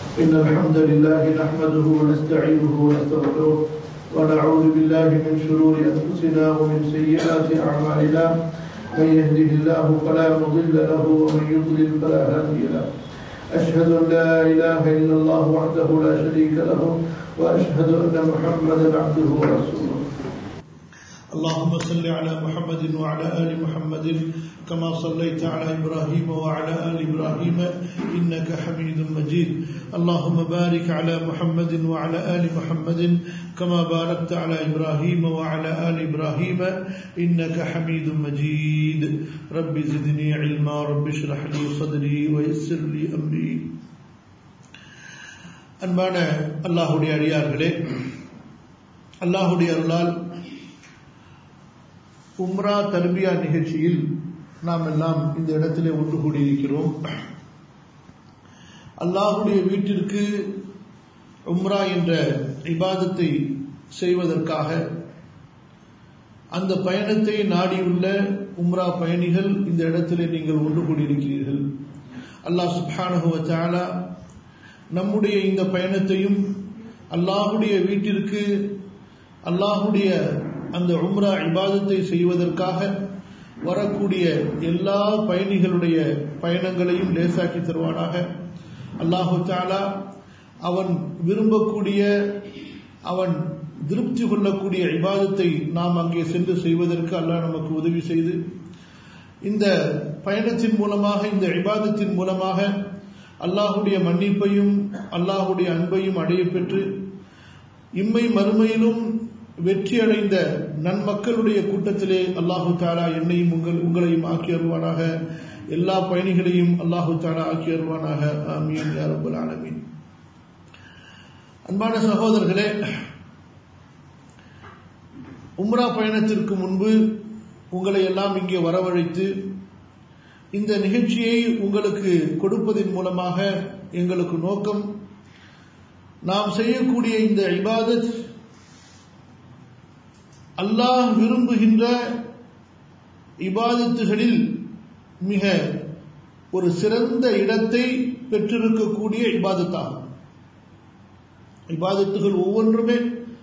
إن الحمد لله نحمده ونستعينه ونستغفره ونعوذ بالله من شرور أنفسنا ومن سيئات أعمالنا من يهده الله فلا مضل له ومن يضلل فلا هادي له أشهد أن لا إله إلا الله وحده لا شريك له وأشهد أن محمدا عبده ورسوله اللهم صل على محمد وعلى آل محمد كما صليت على إبراهيم وعلى آل إبراهيم إنك حميد مجيد اللهم بارك على محمد وعلى آل محمد كما باركت على إبراهيم وعلى آل إبراهيم إنك حميد مجيد رب زدني علما رب اشرح لي صدري ويسر لي أمري அன்பான அல்லாஹுடைய அடியார்களே அல்லாஹுடைய அருளால் உம்ரா தர்பியா நிகழ்ச்சியில் நாம் எல்லாம் இந்த இடத்திலே ஒன்று கூடியிருக்கிறோம் அல்லாஹுடைய வீட்டிற்கு உம்ரா என்ற இபாதத்தை செய்வதற்காக அந்த பயணத்தை நாடியுள்ள உம்ரா பயணிகள் இந்த இடத்திலே நீங்கள் ஒன்று கூடியிருக்கிறீர்கள் அல்லாஹ் சுப்ஹானஹுவ நம்முடைய இந்த பயணத்தையும் அல்லாஹுடைய வீட்டிற்கு அல்லாஹுடைய அந்த உம்ரா இபாதத்தை செய்வதற்காக வரக்கூடிய எல்லா பயணிகளுடைய பயணங்களையும் லேசாக்கி தருவானாக அல்லாஹு தாலா அவன் விரும்பக்கூடிய அவன் திருப்தி கொள்ளக்கூடிய இபாதத்தை நாம் அங்கே சென்று செய்வதற்கு அல்லாஹ் நமக்கு உதவி செய்து இந்த பயணத்தின் மூலமாக இந்த இபாதத்தின் மூலமாக அல்லாஹுடைய மன்னிப்பையும் அல்லாஹுடைய அன்பையும் அடைய பெற்று இம்மை மறுமையிலும் வெற்றி அடைந்த நன்மக்களுடைய கூட்டத்திலே அல்லாஹு தாலா என்னையும் உங்கள் உங்களையும் ஆக்கி வருவானாக எல்லா பயணிகளையும் அல்லாஹு தாலா ஆக்கி வருவானாக ஆமீன் யாரபுல் ஆலமீன் அன்பான சகோதரர்களே உம்ரா பயணத்திற்கு முன்பு உங்களை எல்லாம் இங்கே வரவழைத்து இந்த நிகழ்ச்சியை உங்களுக்கு கொடுப்பதன் மூலமாக எங்களுக்கு நோக்கம் நாம் செய்யக்கூடிய இந்த இபாதத் அல்லாஹ் விரும்புகின்ற இபாதத்துகளில் மிக ஒரு சிறந்த இடத்தை பெற்றிருக்கக்கூடிய இபாதத்தாகும் இபாதத்துகள் ஒவ்வொன்றுமே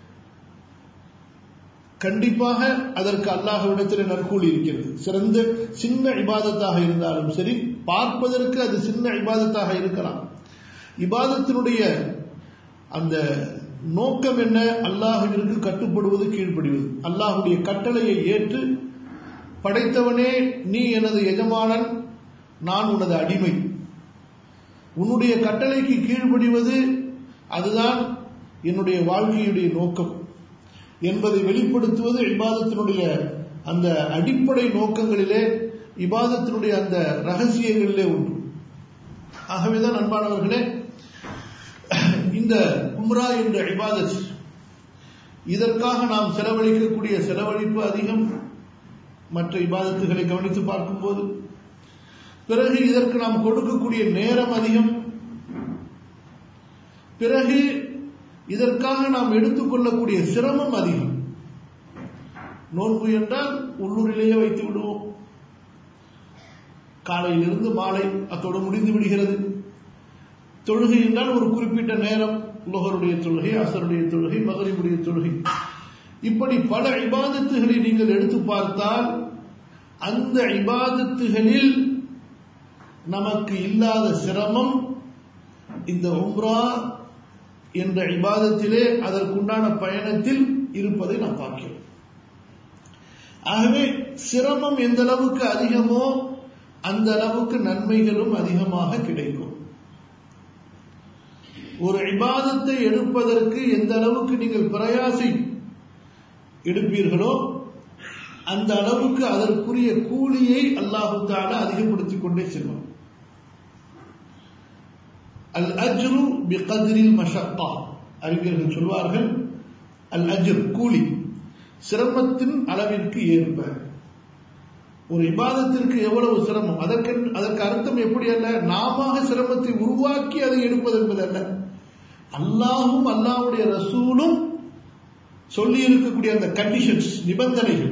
கண்டிப்பாக அதற்கு அல்லாஹ்விடத்தில் நற்கூலி இருக்கிறது சிறந்த சின்ன இபாதத்தாக இருந்தாலும் சரி பார்ப்பதற்கு அது சின்ன இபாதத்தாக இருக்கலாம் இபாதத்தினுடைய அந்த நோக்கம் என்ன அல்லாஹுவிற்கு கட்டுப்படுவது கீழ்ப்படிவது அல்லாஹுடைய கட்டளையை ஏற்று படைத்தவனே நீ எனது எஜமானன் நான் உனது அடிமை உன்னுடைய கட்டளைக்கு கீழ்ப்படிவது அதுதான் என்னுடைய வாழ்க்கையுடைய நோக்கம் என்பதை வெளிப்படுத்துவது இபாதத்தினுடைய அந்த அடிப்படை நோக்கங்களிலே இபாதத்தினுடைய அந்த ரகசியங்களிலே ஒன்று ஆகவேதான் அன்பானவர்களே இந்த உம்ரா என்ற இபாதத் இதற்காக நாம் செலவழிக்கக்கூடிய செலவழிப்பு அதிகம் மற்ற இபாதத்துகளை கவனித்து பார்க்கும்போது பிறகு இதற்கு நாம் கொடுக்கக்கூடிய நேரம் அதிகம் பிறகு இதற்காக நாம் எடுத்துக்கொள்ளக்கூடிய சிரமம் அதிகம் நோன்பு என்றால் உள்ளூரிலேயே வைத்து விடுவோம் காலையிலிருந்து மாலை அத்தோடு முடிந்து விடுகிறது தொழுகை என்றால் ஒரு குறிப்பிட்ட நேரம் உலகருடைய தொழுகை அசருடைய தொழுகை மகரிபுடைய தொழுகை இப்படி பல இபாதத்துகளை நீங்கள் எடுத்து பார்த்தால் அந்த இபாதத்துகளில் நமக்கு இல்லாத சிரமம் இந்த உம்ரா என்ற இபாதத்திலே அதற்குண்டான பயணத்தில் இருப்பதை நாம் பார்க்கிறோம் ஆகவே சிரமம் எந்த அளவுக்கு அதிகமோ அந்த அளவுக்கு நன்மைகளும் அதிகமாக கிடைக்கும் ஒரு இபாதத்தை எடுப்பதற்கு எந்த அளவுக்கு நீங்கள் பிரயாசை எடுப்பீர்களோ அந்த அளவுக்கு அதற்குரிய கூலியை அல்லாஹு தாலா அதிகப்படுத்திக் கொண்டே செல்வார் அல் அஜ்ரு பிகதிரில் மஷக்கா அறிஞர்கள் சொல்வார்கள் அல் அஜ்ர் கூலி சிரமத்தின் அளவிற்கு ஏற்ப ஒரு இபாதத்திற்கு எவ்வளவு சிரமம் அதற்கு அதற்கு அர்த்தம் எப்படி அல்ல நாம சிரமத்தை உருவாக்கி அதை எடுப்பது என்பது அல்ல அல்லாஹும் அல்லாஹுடைய ரசூலும் சொல்லி இருக்கக்கூடிய அந்த கண்டிஷன்ஸ் நிபந்தனைகள்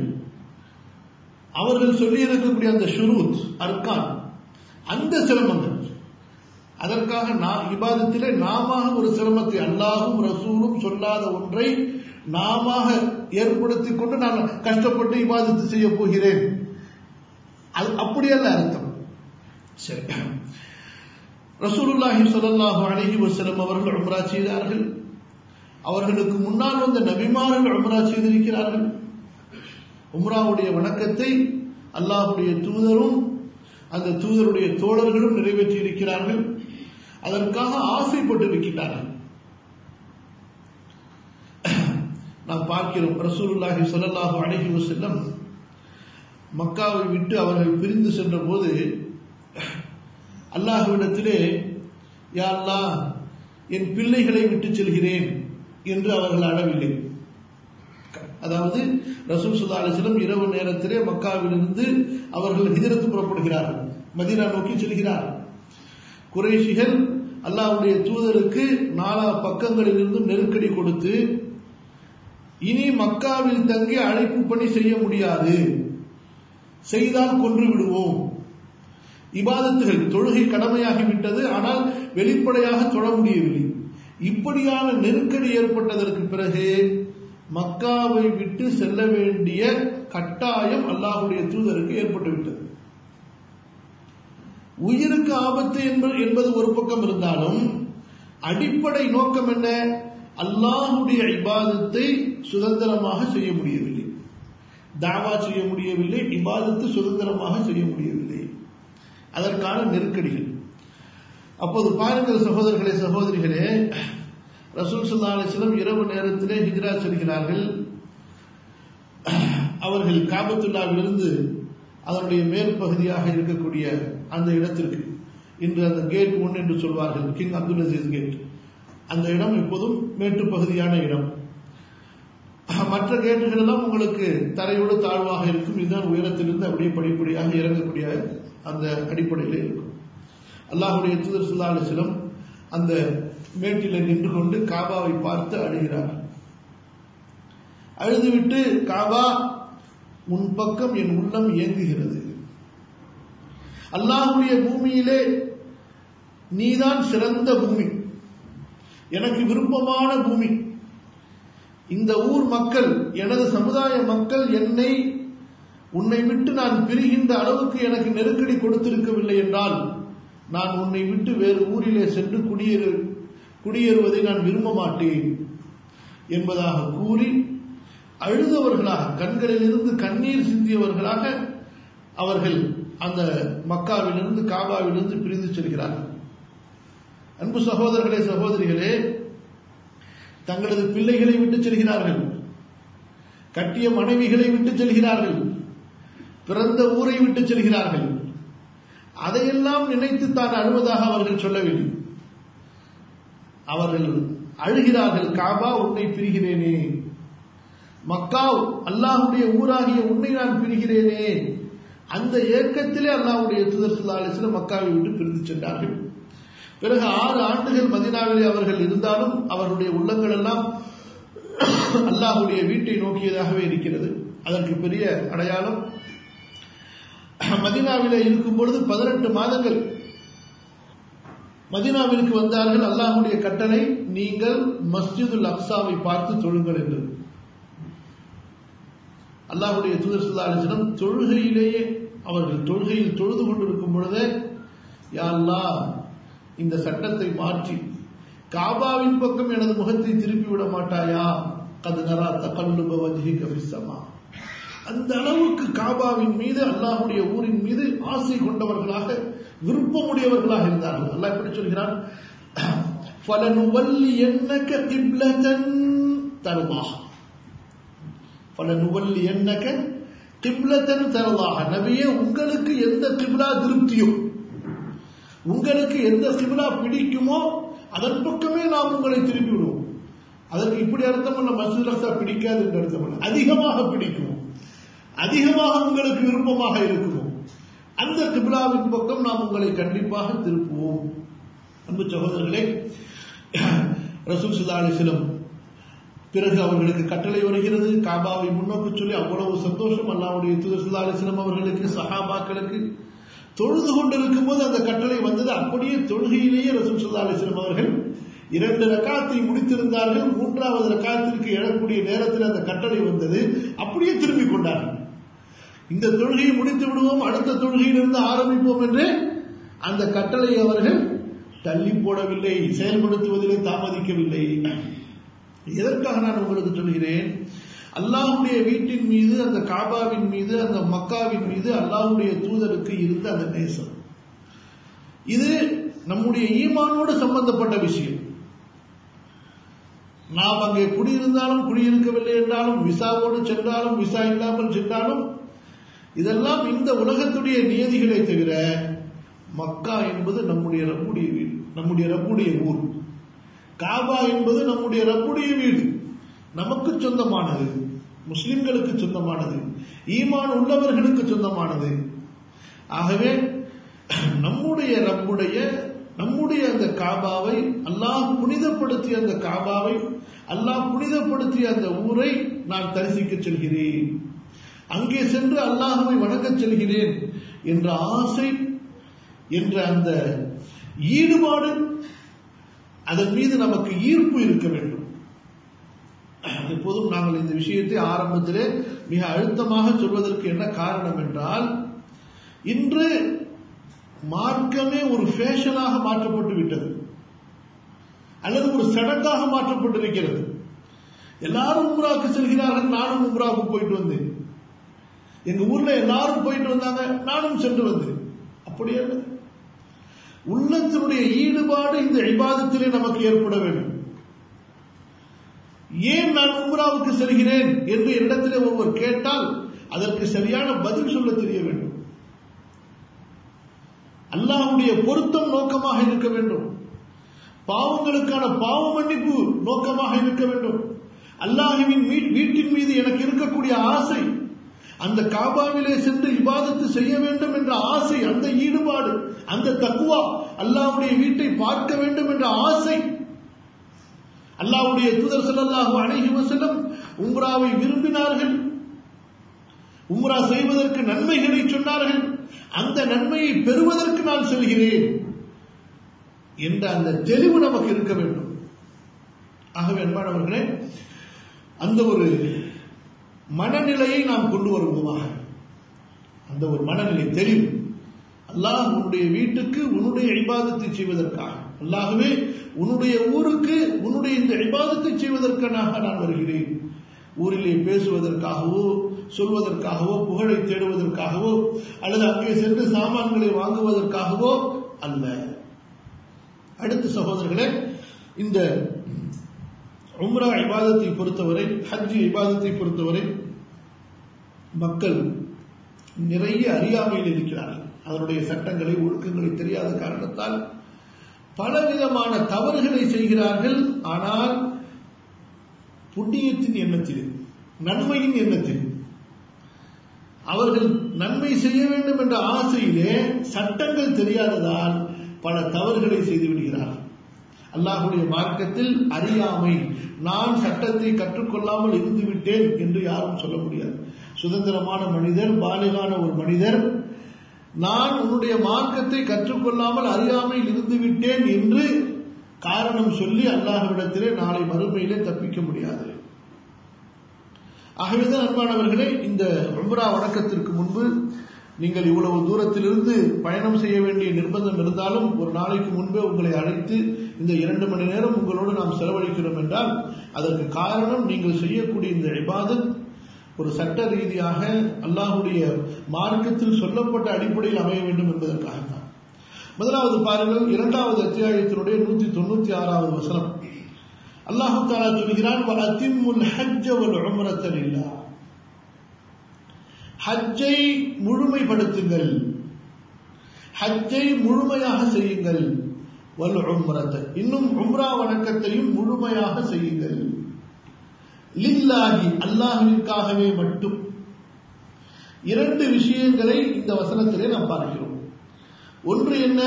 அவர்கள் சொல்லி இருக்கக்கூடிய அந்த ஷுரூத் அர்கான் அந்த சிரமங்கள் அதற்காக நான் இபாதத்திலே நாம ஒரு சிரமத்தை அல்லாஹும் ரசூலும் சொல்லாத ஒன்றை நாம ஏற்படுத்தி கொண்டு நான் கஷ்டப்பட்டு இபாதத்து செய்ய போகிறேன் அது அப்படியல்ல அர்த்தம் சரி ரசூலுல்லாஹி ஸல்லல்லாஹு அலைஹி வஸல்லம் அவர்கள் உம்ரா செய்தார்கள் அவர்களுக்கு முன்னால் வந்த நபிமார்கள் உம்ரா செய்திருக்கிறார்கள் உம்ராவுடைய வணக்கத்தை அல்லாஹுடைய தூதரும் அந்த தூதருடைய தோழர்களும் நிறைவேற்றி இருக்கிறார்கள் அதற்காக ஆசைப்பட்டு இருக்கின்றார்கள் நாம் பார்க்கிறோம் ரசூலுல்லாஹி ஸல்லல்லாஹு அலைஹி வஸல்லம் மக்காவை விட்டு அவர்கள் பிரிந்து சென்ற போது அல்லாஹுவிடத்திலே யா அல்லாஹ் என் பிள்ளைகளை விட்டு செல்கிறேன் என்று அவர்கள் அழவில்லை அதாவது ரசூல் சுல்லா அலிஸ்லம் இரவு நேரத்திலே மக்காவிலிருந்து அவர்கள் ஹிஜரத்து புறப்படுகிறார்கள் மதீனா நோக்கி செல்கிறார்கள் குறைஷிகள் அல்லாஹ்வுடைய தூதருக்கு நாலா பக்கங்களில் இருந்தும் நெருக்கடி கொடுத்து இனி மக்காவில் தங்கி அழைப்பு பணி செய்ய முடியாது செய்தால் கொன்று விடுவோம் இபாதத்துகள் தொழுகை கடமையாகிவிட்டது ஆனால் வெளிப்படையாக தொழ முடியவில்லை இப்படியான நெருக்கடி ஏற்பட்டதற்கு பிறகு மக்காவை விட்டு செல்ல வேண்டிய கட்டாயம் அல்லாஹுடைய தூதருக்கு ஏற்பட்டுவிட்டது உயிருக்கு ஆபத்து என்பது ஒரு பக்கம் இருந்தாலும் அடிப்படை நோக்கம் என்ன அல்லாஹுடைய இபாதத்தை சுதந்திரமாக செய்ய முடியவில்லை தாவா செய்ய முடியவில்லை இபாதத்து சுதந்திரமாக செய்ய முடியவில்லை அதற்கான நெருக்கடிகள் அப்போது பாருங்கள் சகோதரர்களே சகோதரிகளே ரசூல் சுல்லா அலிஸ்லம் இரவு நேரத்திலே ஹிஜ்ரா செல்கிறார்கள் அவர்கள் காபத்துல்லாவிலிருந்து அதனுடைய மேல் பகுதியாக இருக்கக்கூடிய அந்த இடத்திற்கு இன்று அந்த கேட் ஒன் என்று சொல்வார்கள் கிங் அப்துல் அசீஸ் கேட் அந்த இடம் எப்போதும் மேட்டு பகுதியான இடம் மற்ற கேட்டுகள் எல்லாம் உங்களுக்கு தரையோடு தாழ்வாக இருக்கும் இதுதான் உயரத்திலிருந்து அப்படியே படிப்படியாக இறங்கக்கூடிய அந்த அடிப்படையில் இருக்கும் அல்லாஹுடைய தூதர் சுல்லா அலிஸ்லம் அந்த மேட்டில நின்று கொண்டு காபாவை பார்த்து அழுகிறார் அழுதுவிட்டு காபா உன் பக்கம் என் உள்ளம் இயங்குகிறது அல்லாஹுடைய பூமியிலே நீதான் சிறந்த பூமி எனக்கு விருப்பமான பூமி இந்த ஊர் மக்கள் எனது சமுதாய மக்கள் என்னை உன்னை விட்டு நான் பிரிகின்ற அளவுக்கு எனக்கு நெருக்கடி கொடுத்திருக்கவில்லை என்றால் நான் உன்னை விட்டு வேறு ஊரிலே சென்று குடியேறு குடியேறுவதை நான் விரும்ப மாட்டேன் என்பதாக கூறி அழுதவர்களாக கண்களில் இருந்து கண்ணீர் சிந்தியவர்களாக அவர்கள் அந்த மக்காவிலிருந்து காபாவிலிருந்து பிரிந்து செல்கிறார்கள் அன்பு சகோதரர்களே சகோதரிகளே தங்களது பிள்ளைகளை விட்டு செல்கிறார்கள் கட்டிய மனைவிகளை விட்டு செல்கிறார்கள் பிறந்த ஊரை விட்டு செல்கிறார்கள் அதையெல்லாம் நினைத்து தான் அழுவதாக அவர்கள் சொல்லவில்லை அவர்கள் அழுகிறார்கள் காபா உன்னை பிரிகிறேனே மக்கா அல்லாஹுடைய ஊராகிய உன்னை நான் பிரிகிறேனே அந்த ஏக்கத்திலே அல்லாஹுடைய தூதர் சுல்லாலிசில மக்காவை விட்டு பிரிந்து சென்றார்கள் பிறகு ஆறு ஆண்டுகள் மதினாவிலே அவர்கள் இருந்தாலும் அவர்களுடைய உள்ளங்கள் எல்லாம் அல்லாஹுடைய வீட்டை நோக்கியதாகவே இருக்கிறது அதற்கு பெரிய அடையாளம் மதினாவிலே இருக்கும் பொழுது பதினெட்டு மாதங்கள் மதினாவிற்கு வந்தார்கள் அல்லாஹுடைய கட்டளை நீங்கள் மஸ்ஜிதுல் அக்சாவை பார்த்து தொழுங்கள் என்று அல்லாஹுடைய தூதர் சுல்லாலிசிடம் தொழுகையிலேயே அவர்கள் தொழுகையில் தொழுது கொண்டிருக்கும் பொழுதே யா அல்லாஹ் இந்த சட்டத்தை மாற்றி காபாவின் பக்கம் எனது முகத்தை திருப்பி விட மாட்டாயா கது நரா தகல்லுப வஜ்ஹி கபிசமா அந்த அளவுக்கு காபாவின் மீது அல்லாஹுடைய ஊரின் மீது ஆசை கொண்டவர்களாக விருப்பமுடையவர்களாக இருந்தார்கள் அல்லாஹ் எப்படி சொல்கிறான் ஃபலனுவல்லி என்னக கிப்லதன் தருமாக ஃபலனுவல்லி என்னக கிப்லதன் தருவாக நபியே உங்களுக்கு எந்த கிப்லா திருப்தியோ உங்களுக்கு எந்த கிபிலா பிடிக்குமோ அதன் பக்கமே நாம் உங்களை திருப்பி விடுவோம் அதற்கு இப்படி அர்த்தம் பண்ண மசூத் ரசா பிடிக்காது என்று அர்த்தம் பண்ண அதிகமாக பிடிக்கும் அதிகமாக உங்களுக்கு விருப்பமாக இருக்குமோ அந்த கிபிலாவின் பக்கம் நாம் உங்களை கண்டிப்பாக திருப்புவோம் அன்பு சகோதரர்களே ரசூல் சுல்லா அலிஸ்லம் பிறகு அவர்களுக்கு கட்டளை வருகிறது காபாவை முன்னோக்கி சொல்லி அவ்வளவு சந்தோஷம் அல்லாவுடைய தூதர் சுல்லா அலிஸ்லம் அவர்களுக்கு சஹாபாக்களுக்கு தொழுது கொண்டிருக்கும் போது அந்த கட்டளை வந்தது அப்படியே தொழுகையிலேயே ரசூல் சல்லா அலிஸ்லாம் அவர்கள் இரண்டு ரக்காத்தை முடித்திருந்தார்கள் மூன்றாவது ரக்காத்திற்கு எழக்கூடிய நேரத்தில் அந்த கட்டளை வந்தது அப்படியே திரும்பிக் கொண்டார்கள் இந்த தொழுகையை முடித்து விடுவோம் அடுத்த தொழுகையிலிருந்து ஆரம்பிப்போம் என்று அந்த கட்டளை அவர்கள் தள்ளி போடவில்லை செயல்படுத்துவதிலே தாமதிக்கவில்லை எதற்காக நான் உங்களுக்கு சொல்கிறேன் அல்லாஹுடைய வீட்டின் மீது அந்த காபாவின் மீது அந்த மக்காவின் மீது அல்லாஹுடைய தூதருக்கு இருந்த அந்த நேசம் இது நம்முடைய ஈமானோடு சம்பந்தப்பட்ட விஷயம் நாம் அங்கே குடியிருந்தாலும் குடியிருக்கவில்லை என்றாலும் விசாவோடு சென்றாலும் விசா இல்லாமல் சென்றாலும் இதெல்லாம் இந்த உலகத்துடைய நியதிகளை தவிர மக்கா என்பது நம்முடைய ரப்புடைய வீடு நம்முடைய ரப்புடைய ஊர் காபா என்பது நம்முடைய ரப்புடைய வீடு நமக்கு சொந்தமானது முஸ்லிம்களுக்கு சொந்தமானது ஈமான் உள்ளவர்களுக்கு சொந்தமானது ஆகவே நம்முடைய ரப்புடைய நம்முடைய அந்த காபாவை அல்லாஹ் புனிதப்படுத்திய அந்த காபாவை அல்லாஹ் புனிதப்படுத்திய அந்த ஊரை நான் தரிசிக்க செல்கிறேன் அங்கே சென்று அல்லாஹுவை வணங்கச் செல்கிறேன் என்ற ஆசை என்ற அந்த ஈடுபாடு அதன் மீது நமக்கு ஈர்ப்பு இருக்க வேண்டும் எப்போதும் நாங்கள் இந்த விஷயத்தை ஆரம்பத்திலே மிக அழுத்தமாக சொல்வதற்கு என்ன காரணம் என்றால் இன்று மார்க்கமே ஒரு ஃபேஷனாக மாற்றப்பட்டு விட்டது அல்லது ஒரு சடங்காக மாற்றப்பட்டிருக்கிறது எல்லாரும் உம்ராவுக்கு செல்கிறார்கள் நானும் உம்ராவுக்கு போயிட்டு வந்தேன் எங்க ஊர்ல எல்லாரும் போயிட்டு வந்தாங்க நானும் சென்று வந்தேன் அப்படியே உள்ளத்தினுடைய ஈடுபாடு இந்த இபாதத்திலே நமக்கு ஏற்பட வேண்டும் ஏன் நான் உம்ராவுக்கு செல்கிறேன் என்று இடத்திலே ஒருவர் கேட்டால் அதற்கு சரியான பதில் சொல்ல தெரிய வேண்டும் அல்லாஹுடைய பொருத்தம் நோக்கமாக இருக்க வேண்டும் பாவங்களுக்கான பாவ மன்னிப்பு நோக்கமாக இருக்க வேண்டும் அல்லாஹுவின் வீட்டின் மீது எனக்கு இருக்கக்கூடிய ஆசை அந்த காபாவிலே சென்று இபாதத்து செய்ய வேண்டும் என்ற ஆசை அந்த ஈடுபாடு அந்த தக்குவா அல்லாவுடைய வீட்டை பார்க்க வேண்டும் என்ற ஆசை அல்லாவுடைய தூதர் செல்லல்லாஹு அணைகி வசலம் உம்ராவை விரும்பினார்கள் உம்ரா செய்வதற்கு நன்மைகளை சொன்னார்கள் அந்த நன்மையை பெறுவதற்கு நான் செல்கிறேன் என்ற அந்த தெளிவு நமக்கு இருக்க வேண்டும் ஆகவே அன்பானவர்களே அந்த ஒரு மனநிலையை நாம் கொண்டு வருவோமாக அந்த ஒரு மனநிலை தெளிவு அல்லாஹ் உன்னுடைய வீட்டுக்கு உன்னுடைய இபாதத்தை செய்வதற்காக அல்லாகவே உன்னுடைய ஊருக்கு உன்னுடைய இந்த இபாதத்தை செய்வதற்காக நான் வருகிறேன் ஊரிலே பேசுவதற்காகவோ சொல்வதற்காகவோ புகழை தேடுவதற்காகவோ அல்லது அங்கே சென்று சாமான்களை வாங்குவதற்காகவோ அல்ல அடுத்த சகோதரர்களே இந்த உம்ரா இபாதத்தை பொறுத்தவரை ஹஜ் இபாதத்தை பொறுத்தவரை மக்கள் நிறைய அறியாமையில் இருக்கிறார்கள் அதனுடைய சட்டங்களை ஒழுக்கங்களை தெரியாத காரணத்தால் பலவிதமான தவறுகளை செய்கிறார்கள் ஆனால் புண்ணியத்தின் எண்ணத்தில் நன்மையின் எண்ணத்தில் அவர்கள் நன்மை செய்ய வேண்டும் என்ற ஆசையிலே சட்டங்கள் தெரியாததால் பல தவறுகளை செய்து விடுகிறார்கள் அல்லாஹுடைய மார்க்கத்தில் அறியாமை நான் சட்டத்தை கற்றுக்கொள்ளாமல் இருந்து விட்டேன் என்று யாரும் சொல்ல முடியாது சுதந்திரமான மனிதர் பாலிகான ஒரு மனிதர் நான் உன்னுடைய மார்க்கத்தை கற்றுக்கொள்ளாமல் அறியாமையில் இருந்து விட்டேன் என்று காரணம் சொல்லி அல்லாஹ்விடத்திலே நாளை மறுமையிலே தப்பிக்க முடியாது ஆகவேதான் அன்பானவர்களே இந்த உம்ரா வணக்கத்திற்கு முன்பு நீங்கள் இவ்வளவு தூரத்திலிருந்து பயணம் செய்ய வேண்டிய நிர்பந்தம் இருந்தாலும் ஒரு நாளைக்கு முன்பே உங்களை அழைத்து இந்த இரண்டு மணி நேரம் உங்களோடு நாம் செலவழிக்கிறோம் என்றால் அதற்கு காரணம் நீங்கள் செய்யக்கூடிய இந்த இபாதத் ஒரு சட்ட ரீதியாக அல்லாஹுடைய மார்க்கத்தில் சொல்லப்பட்ட அடிப்படையில் அமைய வேண்டும் என்பதற்காக தான் முதலாவது பாருங்கள் இரண்டாவது அத்தியாயத்தினுடைய நூத்தி தொண்ணூத்தி ஆறாவது வசனம் அல்லாஹு தாலா சொல்கிறான் ஹஜ்ஜை முழுமைப்படுத்துங்கள் ஹஜ்ஜை முழுமையாக செய்யுங்கள் வல் உம்ரத்தை இன்னும் உம்ரா வணக்கத்தையும் முழுமையாக செய்யுங்கள் லில்லாஹி அல்லாஹுவிற்காகவே மட்டும் இரண்டு விஷயங்களை இந்த வசனத்திலே நாம் பார்க்கிறோம் ஒன்று என்ன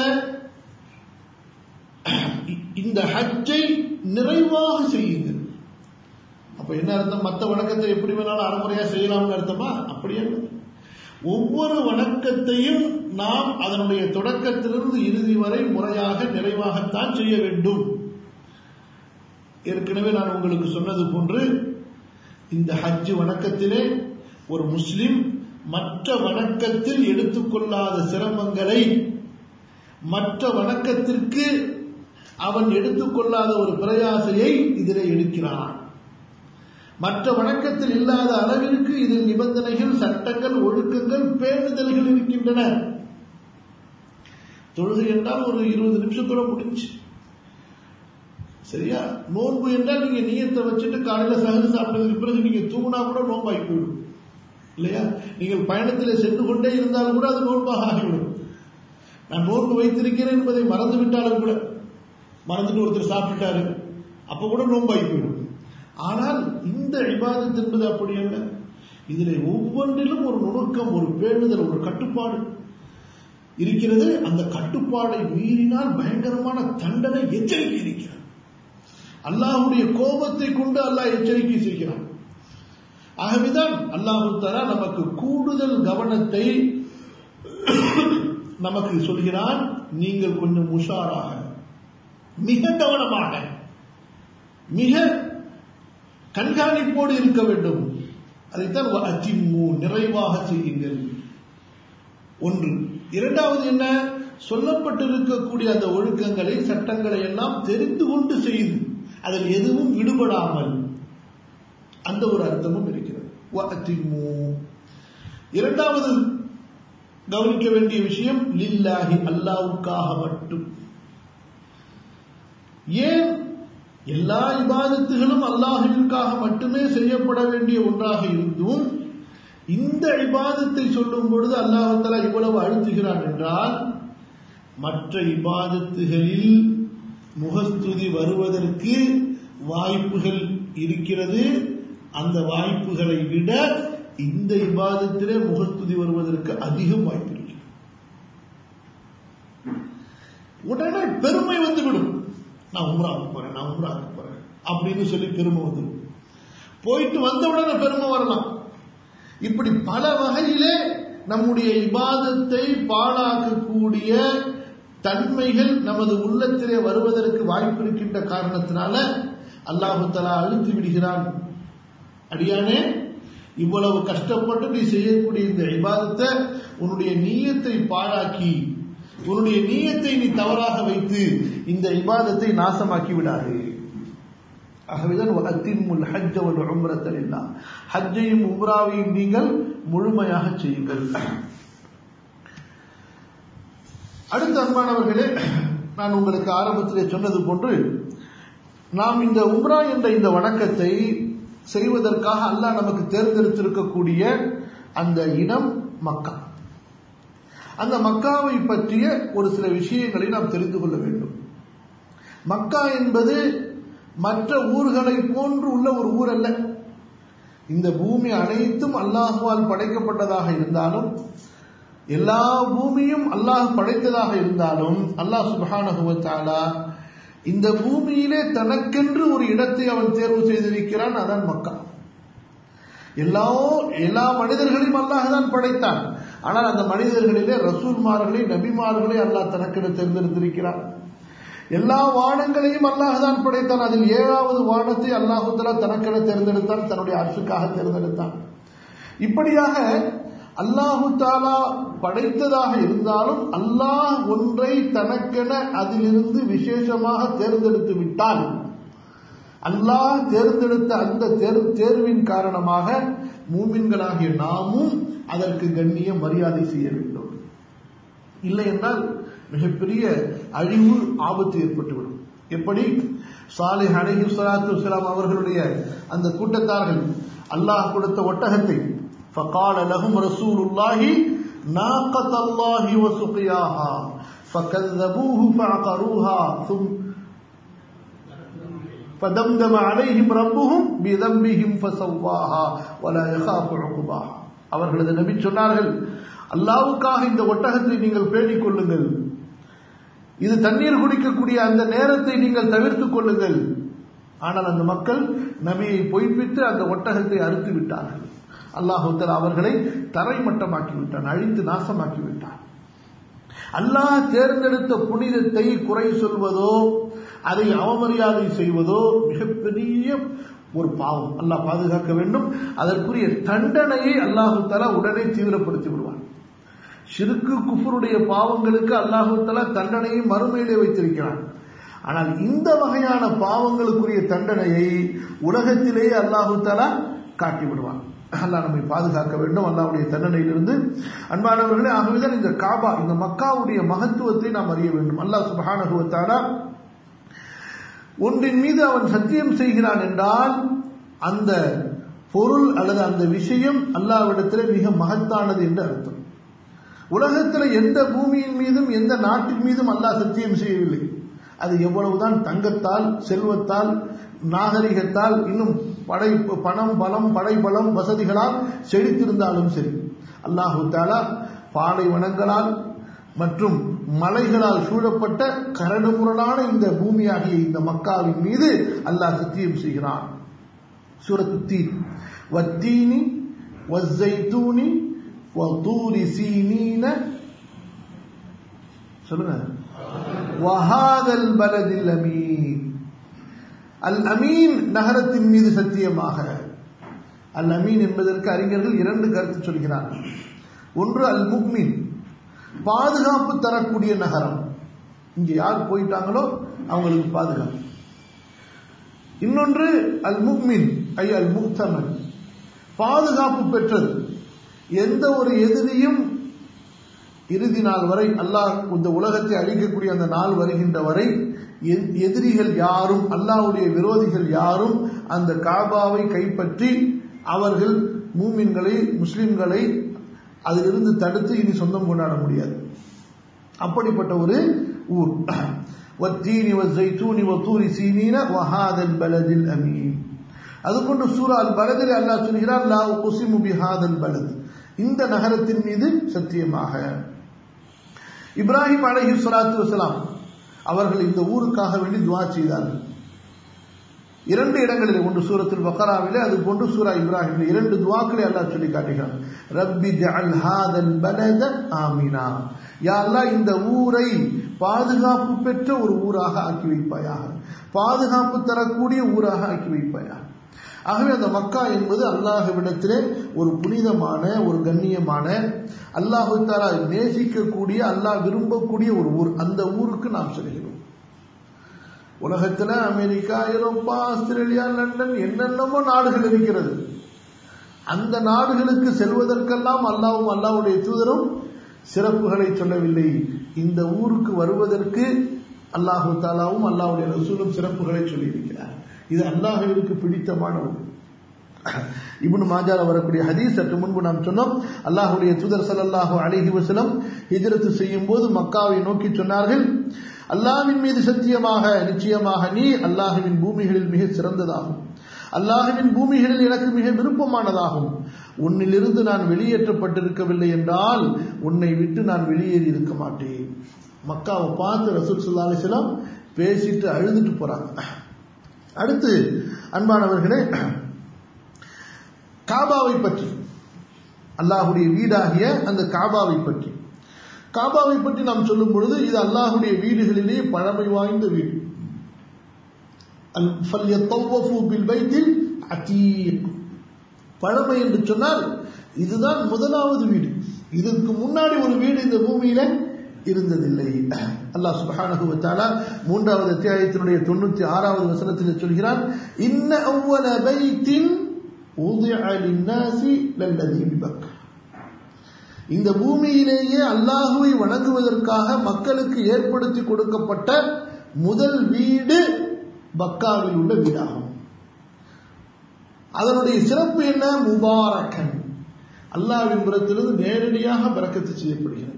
இந்த ஹஜ்ஜை நிறைவாக செய்யுங்கள் அப்ப என்ன அர்த்தம் மற்ற வணக்கத்தை எப்படி வேணாலும் அறமுறையா செய்யலாம்னு அர்த்தமா அப்படியே ஒவ்வொரு வணக்கத்தையும் நாம் அதனுடைய தொடக்கத்திலிருந்து இறுதி வரை முறையாக நிறைவாகத்தான் செய்ய வேண்டும் ஏற்கனவே நான் உங்களுக்கு சொன்னது போன்று இந்த ஹஜ் வணக்கத்திலே ஒரு முஸ்லிம் மற்ற வணக்கத்தில் எடுத்துக்கொள்ளாத சிரமங்களை மற்ற வணக்கத்திற்கு அவன் எடுத்துக்கொள்ளாத ஒரு பிரயாசையை இதிலே எடுக்கிறான் மற்ற வணக்கத்தில் இல்லாத அளவிற்கு இதில் நிபந்தனைகள் சட்டங்கள் ஒழுக்கங்கள் பேணுதல்கள் இருக்கின்றன தொழுகை என்றால் ஒரு இருபது நிமிஷத்தோட முடிஞ்சு சரியா நோன்பு என்றால் நீங்க நீயத்தை வச்சுட்டு காலையில சகது சாப்பிட்டதுக்கு பிறகு நீங்க தூங்கினா கூட நோம்பாகி போயிடும் இல்லையா நீங்கள் பயணத்தில் சென்று கொண்டே இருந்தாலும் கூட அது நோன்பாக ஆகிவிடும் நான் நோன்பு வைத்திருக்கிறேன் என்பதை மறந்து விட்டாலும் கூட மறந்துட்டு ஒருத்தர் சாப்பிட்டாரு அப்ப கூட நோம்பாகி போயிடும் ஆனால் இந்த இபாதத் என்பது அப்படி அல்ல இதில் ஒவ்வொன்றிலும் ஒரு நுணுக்கம் ஒரு பேணுதல் ஒரு கட்டுப்பாடு இருக்கிறது அந்த கட்டுப்பாடை மீறினால் பயங்கரமான தண்டனை எச்சரிக்கை இருக்கிறது அல்லாஹுடைய கோபத்தை கொண்டு அல்லாஹ் எச்சரிக்கை செய்கிறான் ஆகவேதான் அல்லாஹு தலா நமக்கு கூடுதல் கவனத்தை நமக்கு சொல்கிறான் நீங்கள் கொஞ்சம் உஷாராக மிக கவனமாக மிக கண்காணிப்போடு இருக்க வேண்டும் அதைத்தான் அச்சிம்மு நிறைவாக செய்யுங்கள் ஒன்று இரண்டாவது என்ன சொல்லப்பட்டிருக்கக்கூடிய அந்த ஒழுக்கங்களை சட்டங்களை எல்லாம் தெரிந்து கொண்டு செய்து அதில் எதுவும் விடுபடாமல் அந்த ஒரு அர்த்தமும் இருக்கிறது இரண்டாவது கவனிக்க வேண்டிய விஷயம் லில்லாஹி அல்லாவுக்காக மட்டும் ஏன் எல்லா இபாதத்துகளும் அல்லாஹுவிற்காக மட்டுமே செய்யப்பட வேண்டிய ஒன்றாக இருந்தும் இந்த இபாதத்தை சொல்லும் பொழுது அல்லாஹால இவ்வளவு அழுத்துகிறான் என்றால் மற்ற இபாதத்துகளில் முகஸ்துதி வருவதற்கு வாய்ப்புகள் இருக்கிறது அந்த வாய்ப்புகளை விட இந்த இபாதத்திலே முகஸ்துதி வருவதற்கு அதிகம் வாய்ப்பு இருக்கிறது உடனே பெருமை வந்துவிடும் நான் உம்ராவுக்கு போறேன் நான் உம்ராவுக்கு போறேன் அப்படின்னு சொல்லி பெருமை வந்துடும் போயிட்டு வந்த உடனே பெருமை வரலாம் இப்படி பல வகையிலே நம்முடைய இபாதத்தை பாழாக்கக்கூடிய தன்மைகள் நமது உள்ளத்திலே வருவதற்கு வாய்ப்பு இருக்கின்ற காரணத்தினால அல்லாஹு தலா அழுத்தி விடுகிறான் அடியானே இவ்வளவு கஷ்டப்பட்டு நீ செய்யக்கூடிய இந்த இபாதத்தை உன்னுடைய நீயத்தை பாழாக்கி உன்னுடைய நீயத்தை நீ தவறாக வைத்து இந்த இபாதத்தை நாசமாக்கி விடாது ஆகவேதான் அத்தின்முல் ஹஜ்ஜ ஒரு உம்ரத்தல் இல்லா ஹஜ்ஜையும் உம்ராவையும் நீங்கள் முழுமையாக செய்யுங்கள் அடுத்த அன்பானவர்களே நான் உங்களுக்கு ஆரம்பத்திலே சொன்னது போன்று நாம் இந்த உம்ரா என்ற இந்த வணக்கத்தை செய்வதற்காக அல்லாஹ் நமக்கு தேர்ந்தெடுத்திருக்கக்கூடிய அந்த இடம் மக்கா அந்த மக்காவை பற்றிய ஒரு சில விஷயங்களை நாம் தெரிந்து கொள்ள வேண்டும் மக்கா என்பது மற்ற ஊர்களை போன்று உள்ள ஒரு ஊர் அல்ல இந்த பூமி அனைத்தும் அல்லாஹுவால் படைக்கப்பட்டதாக இருந்தாலும் எல்லா பூமியும் அல்லாஹ் படைத்ததாக இருந்தாலும் அல்லாஹ் சுபஹானகுவத்தாலா இந்த பூமியிலே தனக்கென்று ஒரு இடத்தை அவன் தேர்வு செய்திருக்கிறான் அதான் மக்கா எல்லா எல்லா மனிதர்களையும் அல்லாஹ் தான் படைத்தான் ஆனால் அந்த மனிதர்களிலே ரசூல்மார்களை நபிமார்களை அல்லாஹ் தனக்கென தேர்ந்தெடுத்திருக்கிறான் எல்லா வானங்களையும் அல்லாஹ் தான் படைத்தான் அதில் ஏழாவது வானத்தை அல்லாஹுத்தலா தனக்கென தேர்ந்தெடுத்தான் தன்னுடைய அரசுக்காக தேர்ந்தெடுத்தான் இப்படியாக அல்லாஹு தாலா படைத்ததாக இருந்தாலும் அல்லாஹ் ஒன்றை தனக்கென அதிலிருந்து விசேஷமாக தேர்ந்தெடுத்து விட்டால் அல்லாஹ் தேர்ந்தெடுத்த அந்த தேர்வின் காரணமாக மூமின்களாகிய நாமும் அதற்கு கண்ணிய மரியாதை செய்ய வேண்டும் இல்லை என்றால் மிகப்பெரிய அழிவு ஆபத்து ஏற்பட்டுவிடும் எப்படி சாலிஹ் அலஹி சலாத்து வலாம் அவர்களுடைய அந்த கூட்டத்தார்கள் அல்லாஹ் கொடுத்த ஒட்டகத்தை فقال لهم رسول الله ناقة الله وسقياها فكذبوه فعقروها ثم فدمدم عليهم ربهم بذنبهم فسواها ولا يخاف عقباها அவர்களது நபி சொன்னார்கள் அல்லாவுக்காக இந்த ஒட்டகத்தை நீங்கள் பேணிக் கொள்ளுங்கள் இது தண்ணீர் குடிக்கக்கூடிய அந்த நேரத்தை நீங்கள் தவிர்த்துக் கொள்ளுங்கள் ஆனால் அந்த மக்கள் நபியை பொய்ப்பித்து அந்த ஒட்டகத்தை அறுத்து விட்டார்கள் அல்லாஹு அவர்களை தரைமட்டமாக்கி விட்டான் அழித்து நாசமாக்கி விட்டான் அல்லாஹ் தேர்ந்தெடுத்த புனிதத்தை குறை சொல்வதோ அதை அவமரியாதை செய்வதோ மிகப்பெரிய ஒரு பாவம் அல்லாஹ் பாதுகாக்க வேண்டும் அதற்குரிய தண்டனையை அல்லாஹு தலா உடனே தீவிரப்படுத்தி விடுவான் சிறுக்கு குஃபருடைய பாவங்களுக்கு அல்லாஹு தலா தண்டனையை மறுமையிலே வைத்திருக்கிறான் ஆனால் இந்த வகையான பாவங்களுக்குரிய தண்டனையை உலகத்திலேயே அல்லாஹு தலா காட்டி விடுவான் அல்லாஹ் நம்மை பாதுகாக்க வேண்டும் அல்லாவுடைய தண்டனையிலிருந்து அன்பானவர்களே ஆகவேதான் இந்த காபா இந்த மக்காவுடைய மகத்துவத்தை நாம் அறிய வேண்டும் அல்லாஹ் சுபஹானகுவத்தாரா ஒன்றின் மீது அவன் சத்தியம் செய்கிறான் என்றால் அந்த பொருள் அல்லது அந்த விஷயம் அல்லாவிடத்தில் மிக மகத்தானது என்று அர்த்தம் உலகத்தில் எந்த பூமியின் மீதும் எந்த நாட்டின் மீதும் அல்லாஹ் சத்தியம் செய்யவில்லை அது எவ்வளவுதான் தங்கத்தால் செல்வத்தால் நாகரிகத்தால் இன்னும் படை பணம் பலம் படைபலம் வசதிகளால் செழித்திருந்தாலும் சரி அல்லாஹு தாலா பாலைவனங்களால் மற்றும் மலைகளால் சூழப்பட்ட கரடுமுரடான இந்த பூமியாகிய இந்த மக்காவின் மீது அல்லாஹ் சத்தியம் செய்கிறான் சூரத்து தீ வத்தீனி வஸ்ஸைத்தூனி வதூரி சீனீன சொல்லுங்க வஹாதல் பலதில் அமீன் அல் அமீன் நகரத்தின் மீது சத்தியமாக அல் அமீன் என்பதற்கு அறிஞர்கள் இரண்டு கருத்து சொல்கிறார்கள் ஒன்று அல் முக்மின் பாதுகாப்பு தரக்கூடிய நகரம் இங்க யார் போயிட்டாங்களோ அவங்களுக்கு பாதுகாப்பு இன்னொன்று அல் முக்மின் ஐ அல் முக்தமன் பாதுகாப்பு பெற்றது எந்த ஒரு எதிரியும் இறுதி நாள் வரை அல்லாஹ் இந்த உலகத்தை அழிக்கக்கூடிய அந்த நாள் வருகின்ற வரை எதிரிகள் யாரும் அல்லாஹ்வுடைய விரோதிகள் யாரும் அந்த காபாவை கைப்பற்றி அவர்கள் மூமின்களை முஸ்லிம்களை அதிலிருந்து தடுத்து இனி சொந்தம் கொண்டாட முடியாது அப்படிப்பட்ட ஒரு ஊர் வத்தீனி வஸ்ஸைத்தூனி வத்தூரி சீனீன வஹாதல் பலதில் அமீன் அதுகொண்டு சூரா அல் பலதில் அல்லாஹ் சொல்கிறார் லா உக்ஸிமு பிஹாதல் பலத் இந்த நகரத்தின் மீது சத்தியமாக இப்ராஹிம் அலைஹி ஸலாத்து வஸலாம் அவர்கள் இந்த ஊருக்காக வேண்டி துவா செய்தார்கள் இரண்டு இடங்களில் ஒன்று சூரத்தில் பக்கராவிலே அது போன்று சூரா இப்ராஹிம் இரண்டு துவாக்களை அல்லாஹ் சொல்லி காட்டுகிறான் ரப்பி ஜஅல் ஹாதல் பலத ஆமினா யா அல்லாஹ் இந்த ஊரை பாதுகாப்பு பெற்ற ஒரு ஊராக ஆக்கி வைப்பாயாக பாதுகாப்பு தரக்கூடிய ஊராக ஆக்கி வைப்பாயாக ஆகவே அந்த மக்கா என்பது அல்லாஹ்விடத்திலே ஒரு புனிதமான ஒரு கண்ணியமான அல்லாஹு தாலா நேசிக்கக்கூடிய அல்லாஹ் விரும்பக்கூடிய ஒரு ஊர் அந்த ஊருக்கு நாம் செல்கிறோம் உலகத்துல அமெரிக்கா ஐரோப்பா ஆஸ்திரேலியா லண்டன் என்னென்னமோ நாடுகள் இருக்கிறது அந்த நாடுகளுக்கு செல்வதற்கெல்லாம் அல்லாவும் அல்லாவுடைய தூதரும் சிறப்புகளை சொல்லவில்லை இந்த ஊருக்கு வருவதற்கு அல்லாஹு தாலாவும் அல்லாவுடைய ரசூலும் சிறப்புகளை சொல்லியிருக்கிறார் இது அல்லாஹுவிற்கு பிடித்தமான ஒன்று இப்னு மாஜால வரக்கூடிய ஹதீஸ் சற்று முன்பு நாம் சொன்னோம் அல்லாஹுடைய தூதர் ஸல்லல்லாஹு அலைஹி வஸல்லம் ஹிஜ்ரத் செய்யும் போது மக்காவை நோக்கி சொன்னார்கள் அல்லாஹ்வின் மீது சத்தியமாக நிச்சயமாக நீ அல்லாஹ்வின் பூமிகளில் மிக சிறந்ததாகும் அல்லாஹ்வின் பூமிகளில் எனக்கு மிக விருப்பமானதாகும் உன்னிலிருந்து நான் வெளியேற்றப்பட்டிருக்கவில்லை என்றால் உன்னை விட்டு நான் வெளியேறி இருக்க மாட்டேன் மக்காவை பார்த்து ரசூல் சுல்லா அலிஸ்லாம் பேசிட்டு அழுதுட்டு போறாங்க அடுத்து அன்பானவர்களே காபாவை பற்றி அல்லாஹுடைய வீடாகிய அந்த காபாவை பற்றி காபாவை பற்றி நாம் சொல்லும் பொழுது இது அல்லாஹுடைய வீடுகளிலே பழமை வாய்ந்த வீடு பழமை என்று சொன்னால் இதுதான் முதலாவது வீடு இதற்கு முன்னாடி ஒரு வீடு இந்த பூமியில இருந்ததில்லை அல்லாஹ் சுபஹானஹு வ தஆலா மூன்றாவது அத்தியாயத்தினுடைய 96வது வசனத்தில் சொல்கிறான் இன்ன அவ்வல பைத்தின் உதிஅ லின்னாசி லல்லதி பிபக்கா இந்த பூமியிலேயே அல்லாஹுவை வணங்குவதற்காக மக்களுக்கு ஏற்படுத்தி கொடுக்கப்பட்ட முதல் வீடு பக்காவில் உள்ள வீடாகும் அதனுடைய சிறப்பு என்ன முபாரக்கன் அல்லாவின் புறத்திலிருந்து நேரடியாக பறக்கத்து செய்யப்படுகிறது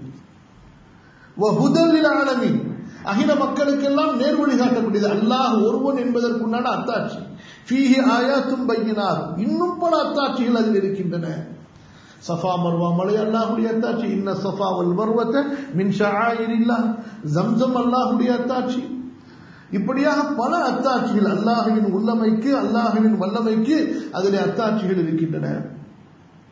ஆலமின் அகில மக்களுக்கெல்லாம் நேர்வழி காட்டக்கூடியது அல்லாஹ் ஒருவன் என்பதற்குண்டான அத்தாட்சி ஃபீஹி ஆயாத்தும் பையினார் இன்னும் பல அத்தாட்சிகள் அதில் இருக்கின்றன சஃபா மர்வா மலை அல்லாஹுடைய அத்தாட்சி இன்ன சஃபா வல் மர்வத்தை மின் ஷாயிரில்லா ஜம்சம் அல்லாஹுடைய அத்தாட்சி இப்படியாக பல அத்தாட்சிகள் அல்லாஹுவின் உள்ளமைக்கு அல்லாஹுவின் வல்லமைக்கு அதிலே அத்தாட்சிகள் இருக்கின்றன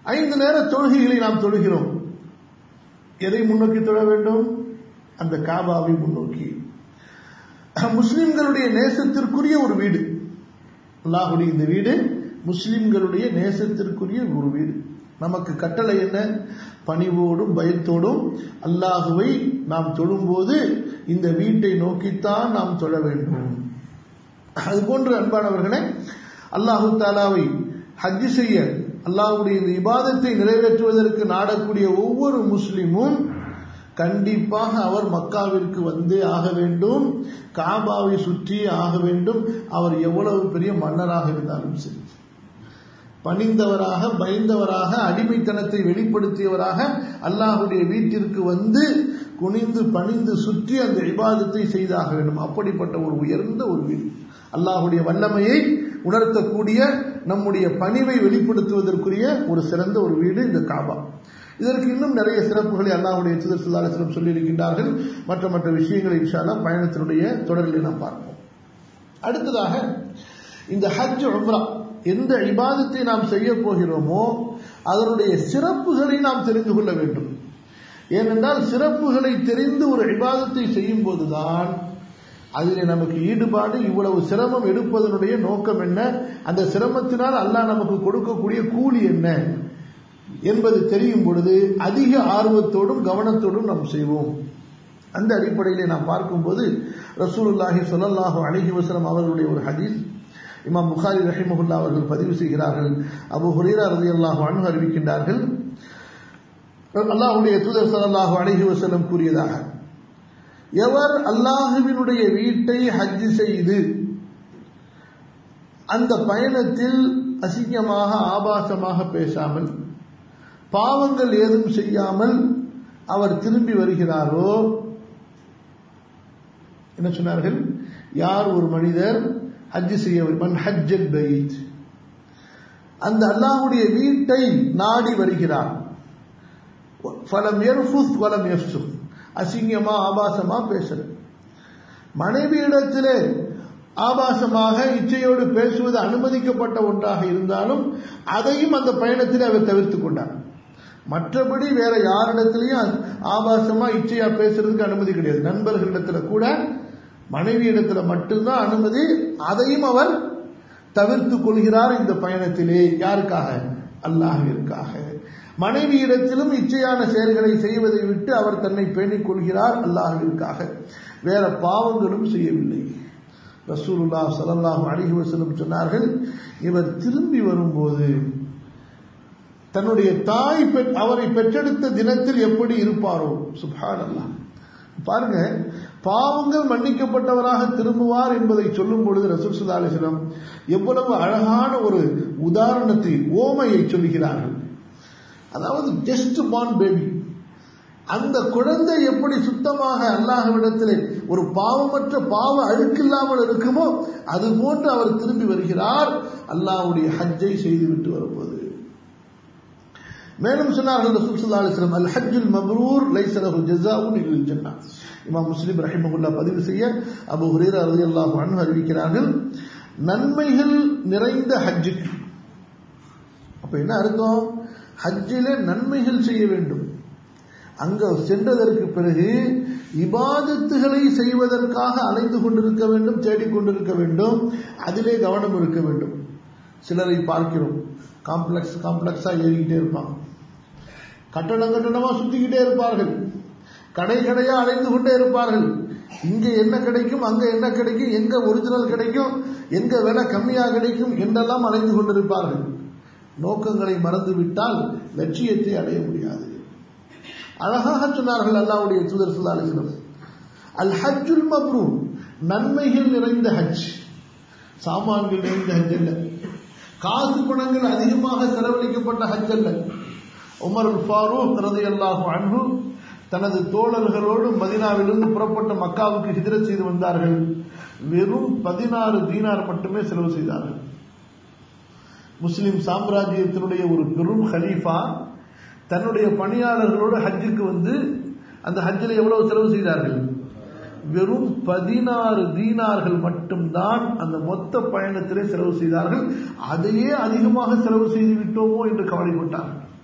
ஐந்து நேர தொழுகைகளை நாம் தொழுகிறோம் எதை முன்னோக்கி தொழ வேண்டும் அந்த காபாவை முன்னோக்கி முஸ்லிம்களுடைய நேசத்திற்குரிய ஒரு வீடு அல்லாஹுடைய இந்த வீடு முஸ்லிம்களுடைய நேசத்திற்குரிய ஒரு வீடு நமக்கு கட்டளை என்ன பணிவோடும் பயத்தோடும் அல்லாஹுவை நாம் தொழும்போது இந்த வீட்டை நோக்கித்தான் நாம் தொழ வேண்டும் அது போன்று அன்பானவர்களே அல்லாஹு தாலாவை ஹஜ்ஜு செய்ய அல்லாஹுடைய இந்த இபாதத்தை நிறைவேற்றுவதற்கு நாடக்கூடிய ஒவ்வொரு முஸ்லிமும் கண்டிப்பாக அவர் மக்காவிற்கு வந்தே ஆக வேண்டும் காபாவை சுற்றி ஆக வேண்டும் அவர் எவ்வளவு பெரிய மன்னராக இருந்தாலும் சரி பணிந்தவராக பயந்தவராக அடிமைத்தனத்தை வெளிப்படுத்தியவராக அல்லாஹுடைய வீட்டிற்கு வந்து குனிந்து பணிந்து சுற்றி அந்த இபாதத்தை செய்தாக வேண்டும் அப்படிப்பட்ட ஒரு உயர்ந்த ஒரு வீடு அல்லாஹுடைய வல்லமையை உணர்த்தக்கூடிய நம்முடைய பணிவை வெளிப்படுத்துவதற்குரிய ஒரு சிறந்த ஒரு வீடு இந்த காபா இதற்கு இன்னும் நிறைய சிறப்புகளை அல்லாஹுடைய சிதர் சுல்லாசனம் சொல்லியிருக்கின்றார்கள் மற்ற மற்ற விஷயங்களை இன்ஷால்லா பயணத்தினுடைய தொடரில் நாம் பார்ப்போம் அடுத்ததாக இந்த ஹஜ் உம்ரா எந்த இபாதத்தை நாம் செய்ய போகிறோமோ அதனுடைய சிறப்புகளை நாம் தெரிந்து கொள்ள வேண்டும் ஏனென்றால் சிறப்புகளை தெரிந்து ஒரு இபாதத்தை செய்யும் போதுதான் அதில் நமக்கு ஈடுபாடு இவ்வளவு சிரமம் எடுப்பதனுடைய நோக்கம் என்ன அந்த சிரமத்தினால் அல்லாஹ் நமக்கு கொடுக்கக்கூடிய கூலி என்ன என்பது தெரியும் பொழுது அதிக ஆர்வத்தோடும் கவனத்தோடும் நாம் செய்வோம் அந்த அடிப்படையிலே நாம் பார்க்கும்போது ரசூலுல்லாஹி சொல்லல்லாஹு அலஹி வசலம் அவர்களுடைய ஒரு ஹதீஸ் இமாம் புகாரி ரஹிமஹுல்லா அவர்கள் பதிவு செய்கிறார்கள் அபு ஹுரீரா ரதி அல்லாஹு அனு அறிவிக்கின்றார்கள் அல்லாஹுடைய தூதர் சல்லாஹு அலஹி வசலம் கூறியதாக எவர் அல்லாஹுவினுடைய வீட்டை ஹஜ் செய்து அந்த பயணத்தில் அசிங்கமாக ஆபாசமாக பேசாமல் பாவங்கள் ஏதும் செய்யாமல் அவர் திரும்பி வருகிறாரோ என்ன சொன்னார்கள் யார் ஒரு மனிதர் ஹஜ் செய்ய மன் ஹஜ்ஜல் பைத் அந்த அல்லாஹுடைய வீட்டை நாடி வருகிறார் ஃபலம் எர்ஃபுஸ் வலம் எஃப்சு அசிங்கமா ஆபாசமா பேசுறது மனைவியிடத்திலே ஆபாசமாக இச்சையோடு பேசுவது அனுமதிக்கப்பட்ட ஒன்றாக இருந்தாலும் அதையும் அந்த பயணத்தில் அவர் தவிர்த்து கொண்டார் மற்றபடி வேற யாரிடத்திலையும் ஆபாசமா இச்சையா பேசுறதுக்கு அனுமதி கிடையாது நண்பர்களிடத்துல கூட மனைவி இடத்துல மட்டும்தான் அனுமதி அதையும் அவர் தவிர்த்து கொள்கிறார் இந்த பயணத்திலே யாருக்காக அல்லாஹிற்காக மனைவி இடத்திலும் இச்சையான செயல்களை செய்வதை விட்டு அவர் தன்னை பேணிக் கொள்கிறார் அல்லாஹிற்காக வேற பாவங்களும் செய்யவில்லை ரசூலுல்லா சலல்லாஹு அலிஹி வசலம் சொன்னார்கள் இவர் திரும்பி வரும்போது தன்னுடைய தாய் அவரை பெற்றெடுத்த தினத்தில் எப்படி இருப்பாரோ சுபான் அல்லா பாருங்க பாவங்கள் மன்னிக்கப்பட்டவராக திரும்புவார் என்பதை சொல்லும் பொழுது ரசூல் சுல்லா அலிஸ்லாம் எவ்வளவு அழகான ஒரு உதாரணத்தை ஓமையை சொல்கிறார்கள் அதாவது ஜஸ்ட் பார்ன் பேபி அந்த குழந்தை எப்படி சுத்தமாக அல்லாஹ்விடத்திலே ஒரு பாவமற்ற பாவ அழுக்கில்லாமல் இருக்குமோ அது போன்று அவர் திரும்பி வருகிறார் அல்லாஹ்வுடைய ஹஜ்ஜை செய்துவிட்டு வரும்போது மேலும் சொன்னார்கள் ரசூல் ஸல்லல்லாஹு அலைஹி வஸல்லம் அல் ஹஜ்ஜுல் மப்ரூர் லைஸ லஹு ஜஸாஉன் இல்லல் ஜன்னah இமாம் முஸ்லிம் ரஹிமஹுல்லா பதிவு செய்ய அபூ ஹுரைரா ரலியல்லாஹு அன்ஹு அறிவிக்கிறார்கள் நன்மைகள் நிறைந்த ஹஜ்ஜுக்கு அப்ப என்ன அர்த்தம் ஹஜ்ஜிலே நன்மைகள் செய்ய வேண்டும் அங்க சென்றதற்கு பிறகு இபாதத்துகளை செய்வதற்காக அலைந்து கொண்டிருக்க வேண்டும் தேடிக்கொண்டிருக்க வேண்டும் அதிலே கவனம் இருக்க வேண்டும் சிலரை பார்க்கிறோம் காம்ப்ளெக்ஸ் காம்ப்ளெக்ஸா ஏறிக்கிட்டே இருப்பாங்க கட்டடம் கட்டடமா சுத்திக்கிட்டே இருப்பார்கள் கடை கடையா அலைந்து கொண்டே இருப்பார்கள் இங்க என்ன கிடைக்கும் அங்க என்ன கிடைக்கும் எங்க ஒரிஜினல் கிடைக்கும் எங்க விலை கம்மியா கிடைக்கும் என்றெல்லாம் அலைந்து கொண்டிருப்பார்கள் நோக்கங்களை மறந்துவிட்டால் லட்சியத்தை அடைய முடியாது அழகாக சொன்னார்கள் அல்லாவுடைய தூதர் சுல்லாலிசனம் அல் ஹஜ்ஜுல் மப்ரூர் நன்மைகள் நிறைந்த ஹஜ் சாமான்கள் நிறைந்த ஹஜ் அல்ல காசு பணங்கள் அதிகமாக செலவழிக்கப்பட்ட ஹஜ் அல்ல உமர் ஃபாரூக் ரதி அல்லாஹு அன்பு தனது தோழர்களோடு மதினாவிலிருந்து புறப்பட்ட மக்காவுக்கு ஹிஜரத் செய்து வந்தார்கள் வெறும் பதினாறு தீனார் மட்டுமே செலவு செய்தார்கள் முஸ்லிம் சாம்ராஜ்யத்தினுடைய ஒரு பெரும் ஹலீஃபா தன்னுடைய பணியாளர்களோடு ஹஜ்ஜுக்கு வந்து அந்த ஹஜ்ஜில் எவ்வளவு செலவு செய்தார்கள் வெறும் பதினாறு தீனார்கள் மட்டும்தான் அந்த மொத்த பயணத்திலே செலவு செய்தார்கள் அதையே அதிகமாக செலவு செய்து விட்டோமோ என்று கவலைப்பட்டார்கள்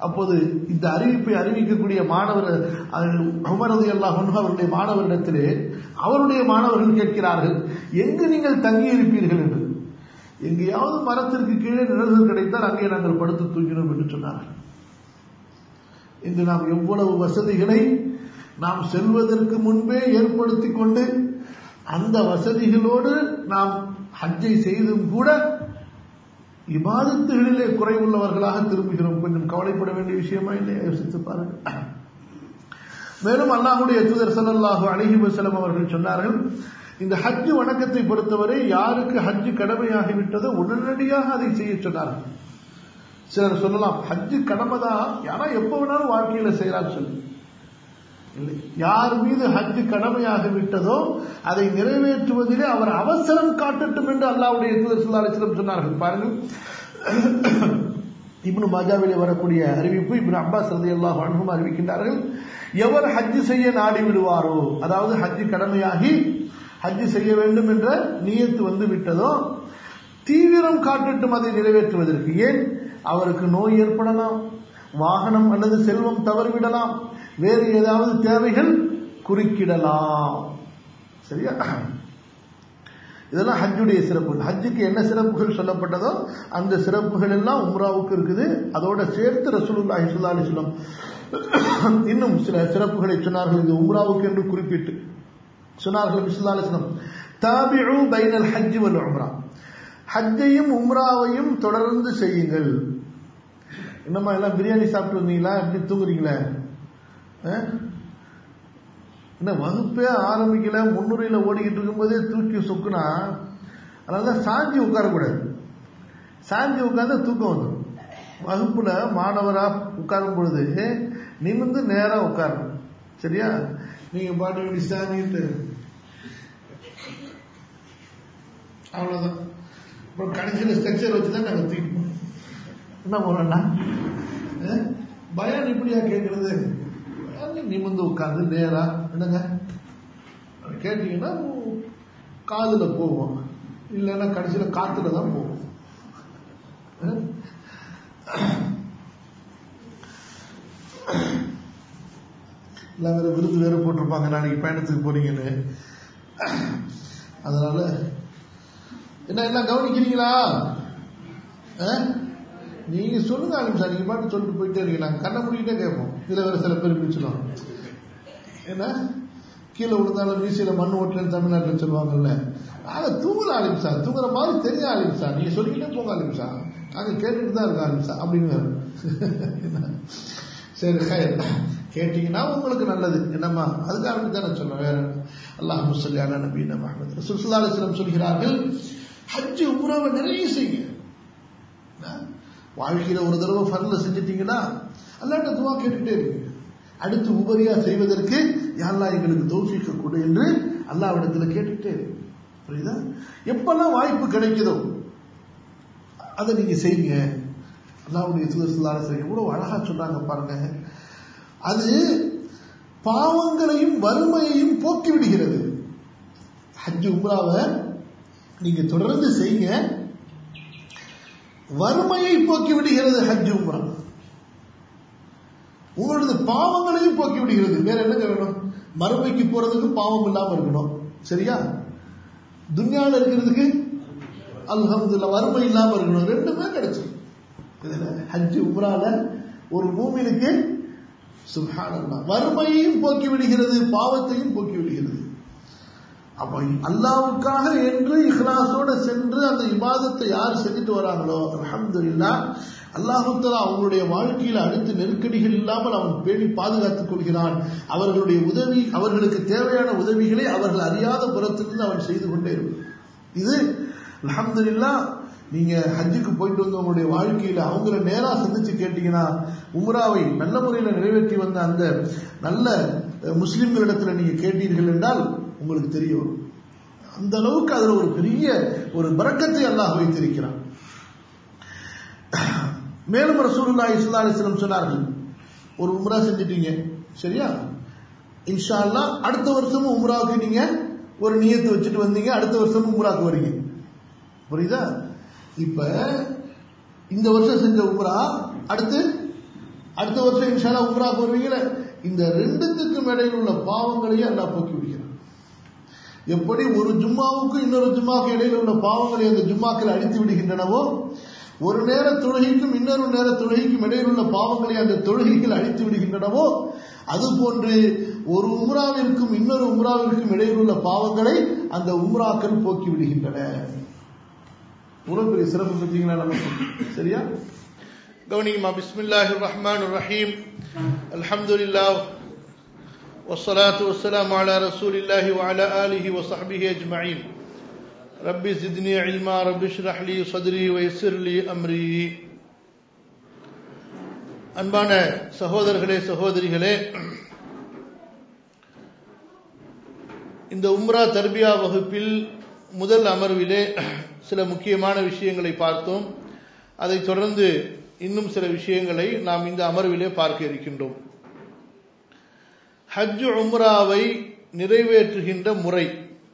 அப்போது இந்த அறிவிப்பை அறிவிக்கக்கூடிய மாணவர் உமரது அல்லாஹ் அவருடைய மாணவரிடத்திலே அவருடைய மாணவர்கள் கேட்கிறார்கள் எங்கு நீங்கள் தங்கி இருப்பீர்கள் என்று எங்கேயாவது மரத்திற்கு கீழே நிழல்கள் கிடைத்தால் அங்கே நாங்கள் படுத்து தூங்கினோம் என்று சொன்னார்கள் இன்று நாம் எவ்வளவு வசதிகளை நாம் செல்வதற்கு முன்பே ஏற்படுத்தி கொண்டு அந்த வசதிகளோடு நாம் ஹஜ்ஜை செய்தும் கூட இபாதத்துகளிலே குறைவுள்ளவர்களாக திரும்புகிறோம் கொஞ்சம் கவலைப்பட வேண்டிய விஷயமா இல்லையா யோசித்து பாருங்கள் மேலும் அல்லாஹுடைய தூதர் சல்லாஹூ அலஹி வசலம் அவர்கள் சொன்னார்கள் இந்த ஹஜ் வணக்கத்தை பொறுத்தவரை யாருக்கு ஹஜ் கடமையாகிவிட்டதோ உடனடியாக அதை செய்ய சொன்னார்கள் சிலர் சொல்லலாம் ஹஜ்ஜு கடமை தான் யாரா எப்ப வேணாலும் வாழ்க்கையில செய்யலாம் சொல்லி இல்லை யார் மீது ஹஜ் கடமையாகி விட்டதோ அதை நிறைவேற்றுவதிலே அவர் அவசரம் காட்டட்டும் என்று அல்லாவுடைய தூதர் சொல்லா அலிஸ்லம் சொன்னார்கள் பாருங்கள் இப்னு மாஜாவிலே வரக்கூடிய அறிவிப்பு இப்னு அப்பாஸ் ரதி அல்லாஹ் அனுகும் அறிவிக்கின்றார்கள் எவர் ஹஜ் செய்ய நாடி விடுவாரோ அதாவது ஹஜ் கடமையாகி ஹஜ் செய்ய வேண்டும் என்ற நியத்து வந்து விட்டதோ தீவிரம் காட்டட்டும் அதை நிறைவேற்றுவதற்கு ஏன் அவருக்கு நோய் ஏற்படலாம் வாகனம் அல்லது செல்வம் தவறிவிடலாம் வேறு ஏதாவது தேவைகள் குறுக்கிடலாம் சரியா இதெல்லாம் ஹஜ்ஜுடைய சிறப்பு ஹஜ்ஜுக்கு என்ன சிறப்புகள் சொல்லப்பட்டதோ அந்த சிறப்புகள் எல்லாம் உம்ராவுக்கு இருக்குது அதோட சேர்த்து ரசூலுல்லாஹி ஸல்லல்லாஹு அலைஹி வஸல்லம் இன்னும் சில சிறப்புகளை சொன்னார்கள் இது உம்ராவுக்கு என்று குறிப்பிட்டு சொன்னார்கள் ஸல்லல்லாஹு அலைஹி வஸல்லம் தாபிஉ பைனல் ஹஜ் வல் உம்ரா ஹஜ்ஜையும் உம்ராவையும் தொடர்ந்து செய்யுங்கள் என்னம்மா எல்லாம் பிரியாணி சாப்பிட்டு வந்தீங்களா எப்படி தூங்குறீங்களே என்ன வகுப்பே ஆரம்பிக்கல முன்னுரையில ஓடிக்கிட்டு இருக்கும்போதே தூக்கி சொக்குனா அதனாலதான் சாஞ்சி உட்காரக்கூடாது சாஞ்சி உட்கார்ந்து தூக்கம் வந்துடும் வகுப்புல மாணவரா உட்காரும் பொழுது நிமிந்து நேரா உட்காரணும் சரியா நீங்க பாட்டு இப்படி சாஞ்சிட்டு அவ்வளவுதான் அப்புறம் கடைசியில் ஸ்ட்ரக்சர் வச்சு தான் நாங்கள் தூக்கிப்போம் என்ன போறோம்னா பயான் இப்படியா கேட்கறது நிமிந்து உட்கார்ந்து நேரா என்னங்க கேட்டீங்கன்னா காதுல போவோம் இல்லைன்னா கடைசியில காத்துல தான் போவோம் எல்லாம் வேற விருது வேற போட்டிருப்பாங்க நாளைக்கு பயணத்துக்கு போறீங்கன்னு அதனால என்ன எல்லாம் கவனிக்கிறீங்களா நீங்க சொல்லுங்க ஆரம்பிச்சா நீங்க பாட்டு சொல்லிட்டு போயிட்டே இருக்கீங்க நாங்க கண்ண முடிக்கிட்டே கேட்போம் இதுல வேற சில பேர் பிடிச்சிடும் ஏன்னா கீழே விழுந்தாலும் வீசியில மண் ஓட்டலன்னு தமிழ்நாட்டில் சொல்லுவாங்கல்ல நாங்க தூங்குற ஆலிம்சா தூங்குற மாதிரி தெரிய ஆலிம்சா நீங்க சொல்லிக்கிட்டே போங்க ஆலிம்சா நாங்க கேட்டுட்டு தான் இருக்கோம் ஆலிம்சா அப்படின்னு சரி ஹயர் கேட்டீங்கன்னா உங்களுக்கு நல்லது என்னம்மா அதுக்காக தானே சொல்றேன் வேற அல்லாஹ் முசல்லி அலா நபீன மஹமது சுல்லா அலிஸ்லம் சொல்கிறார்கள் ஹஜ் உம்ராவை நிறைய செய்யுங்க வாழ்க்கையில ஒரு தடவை ஃபர்ல செஞ்சிட்டீங்கன்னா அல்லாட்ட துவா கேட்டுட்டே இருக்கு அடுத்து உபரியா செய்வதற்கு யாரா எங்களுக்கு தௌஃபீக்க கொடு என்று அல்லாவிடத்துல கேட்டுட்டே இருக்கு புரியுதா எப்பெல்லாம் வாய்ப்பு கிடைக்குதோ அதை நீங்க செய்யுங்க அல்லாவுடைய தூதர் எவ்வளவு அழகா சொன்னாங்க பாருங்க அது பாவங்களையும் வறுமையையும் போக்கி விடுகிறது ஹஜ் உம்ராவை நீங்க தொடர்ந்து செய்யுங்க வறுமையை போக்கி விடுகிறது ஹஜ் உம்ரா உங்களது பாவங்களையும் போக்கி விடுகிறது வேற என்னங்க வேணும் மறுமைக்கு போறதுக்கு பாவம் இல்லாம இருக்கணும் சரியா துன்யாவில் இருக்கிறதுக்கு அல்ஹம்துல்லா வறுமை இல்லாம இருக்கணும் ரெண்டுமே கிடைச்சிடும் இதுல ஹஜ் உம்ரால ஒரு மூமினுக்கு சுஹானல்லா வறுமையையும் போக்கி விடுகிறது பாவத்தையும் போக்கி விடுகிறது அப்ப அல்லாவுக்காக என்று இஹ்லாசோட சென்று அந்த இபாதத்தை யார் செஞ்சுட்டு வராங்களோ அலமதுல்லா அல்லாஹுத்தலா அவங்களுடைய வாழ்க்கையில் அடுத்த நெருக்கடிகள் இல்லாமல் அவன் பேணி பாதுகாத்துக் கொள்கிறான் அவர்களுடைய உதவி அவர்களுக்கு தேவையான உதவிகளை அவர்கள் அறியாத புறத்திலிருந்து அவன் செய்து கொண்டே இருக்கும் இது அலமதுல்லா நீங்க ஹஜ்ஜுக்கு போயிட்டு வந்து உங்களுடைய வாழ்க்கையில அவங்கள நேரா சந்திச்சு கேட்டீங்கன்னா உம்ராவை நல்ல முறையில் நிறைவேற்றி வந்த அந்த நல்ல முஸ்லிம்களிடத்துல நீங்க கேட்டீர்கள் என்றால் உங்களுக்கு தெரிய வரும் அந்த அளவுக்கு அதுல ஒரு பெரிய ஒரு பறக்கத்தை அல்லாஹ் வைத்திருக்கிறான் மேலும் ரசூலுல்லா இஸ்லா அலிஸ்லம் சொன்னார்கள் ஒரு உம்ரா செஞ்சிட்டீங்க சரியா இன்ஷா அல்லா அடுத்த வருஷமும் உம்ராவுக்கு நீங்க ஒரு நியத்தை வச்சுட்டு வந்தீங்க அடுத்த வருஷமும் உம்ராக்கு வரீங்க புரியுதா இப்ப இந்த வருஷம் செஞ்ச உம்ரா அடுத்து அடுத்த வருஷம் இன்ஷால்லா உம்ரா போடுவீங்களே இந்த ரெண்டுத்துக்கும் இடையில் உள்ள பாவங்களையும் அல்லாஹ் போக்கி விடுகிறான் எப்படி ஒரு ஜும்மாவுக்கும் இன்னொரு ஜும்மாவுக்கு இடையில் உள்ள பாவங்களை அந்த ஜும்மாக்கள் அழித்து விடுகின்றனவோ ஒரு நேர தொழுகைக்கும் இன்னொரு நேர தொழுகைக்கும் இடையில் உள்ள பாவங்களை அந்த தொழுகைகள் அழித்து விடுகின்றனவோ அதுபோன்று ஒரு உம்ராவிற்கும் இன்னொரு உம்ராவிற்கும் இடையில் உள்ள பாவங்களை அந்த உம்ராக்கள் போக்கி விடுகின்றன இவ்வளவு பெரிய சிறப்பு பார்த்தீங்களா நமக்கு சரியா கவனிங்கம்மா பிஸ்மில்லாஹி ரஹ்மான் ரஹீம் அல்ஹம்துலில்லா والصلاة والسلام على رسول الله وعلى آله وصحبه أجمعين ربي زدني علما ربي اشرح لي صدري ويسر لي أمري அன்பான சகோதரர்களே சகோதரிகளே இந்த உம்ரா தர்பியா வகுப்பில் முதல் அமர்விலே சில முக்கியமான விஷயங்களை பார்த்தோம் அதைத் தொடர்ந்து இன்னும் சில விஷயங்களை நாம் இந்த அமர்விலே பார்க்க இருக்கின்றோம் ஹஜ் உம்ராவை நிறைவேற்றுகின்ற முறை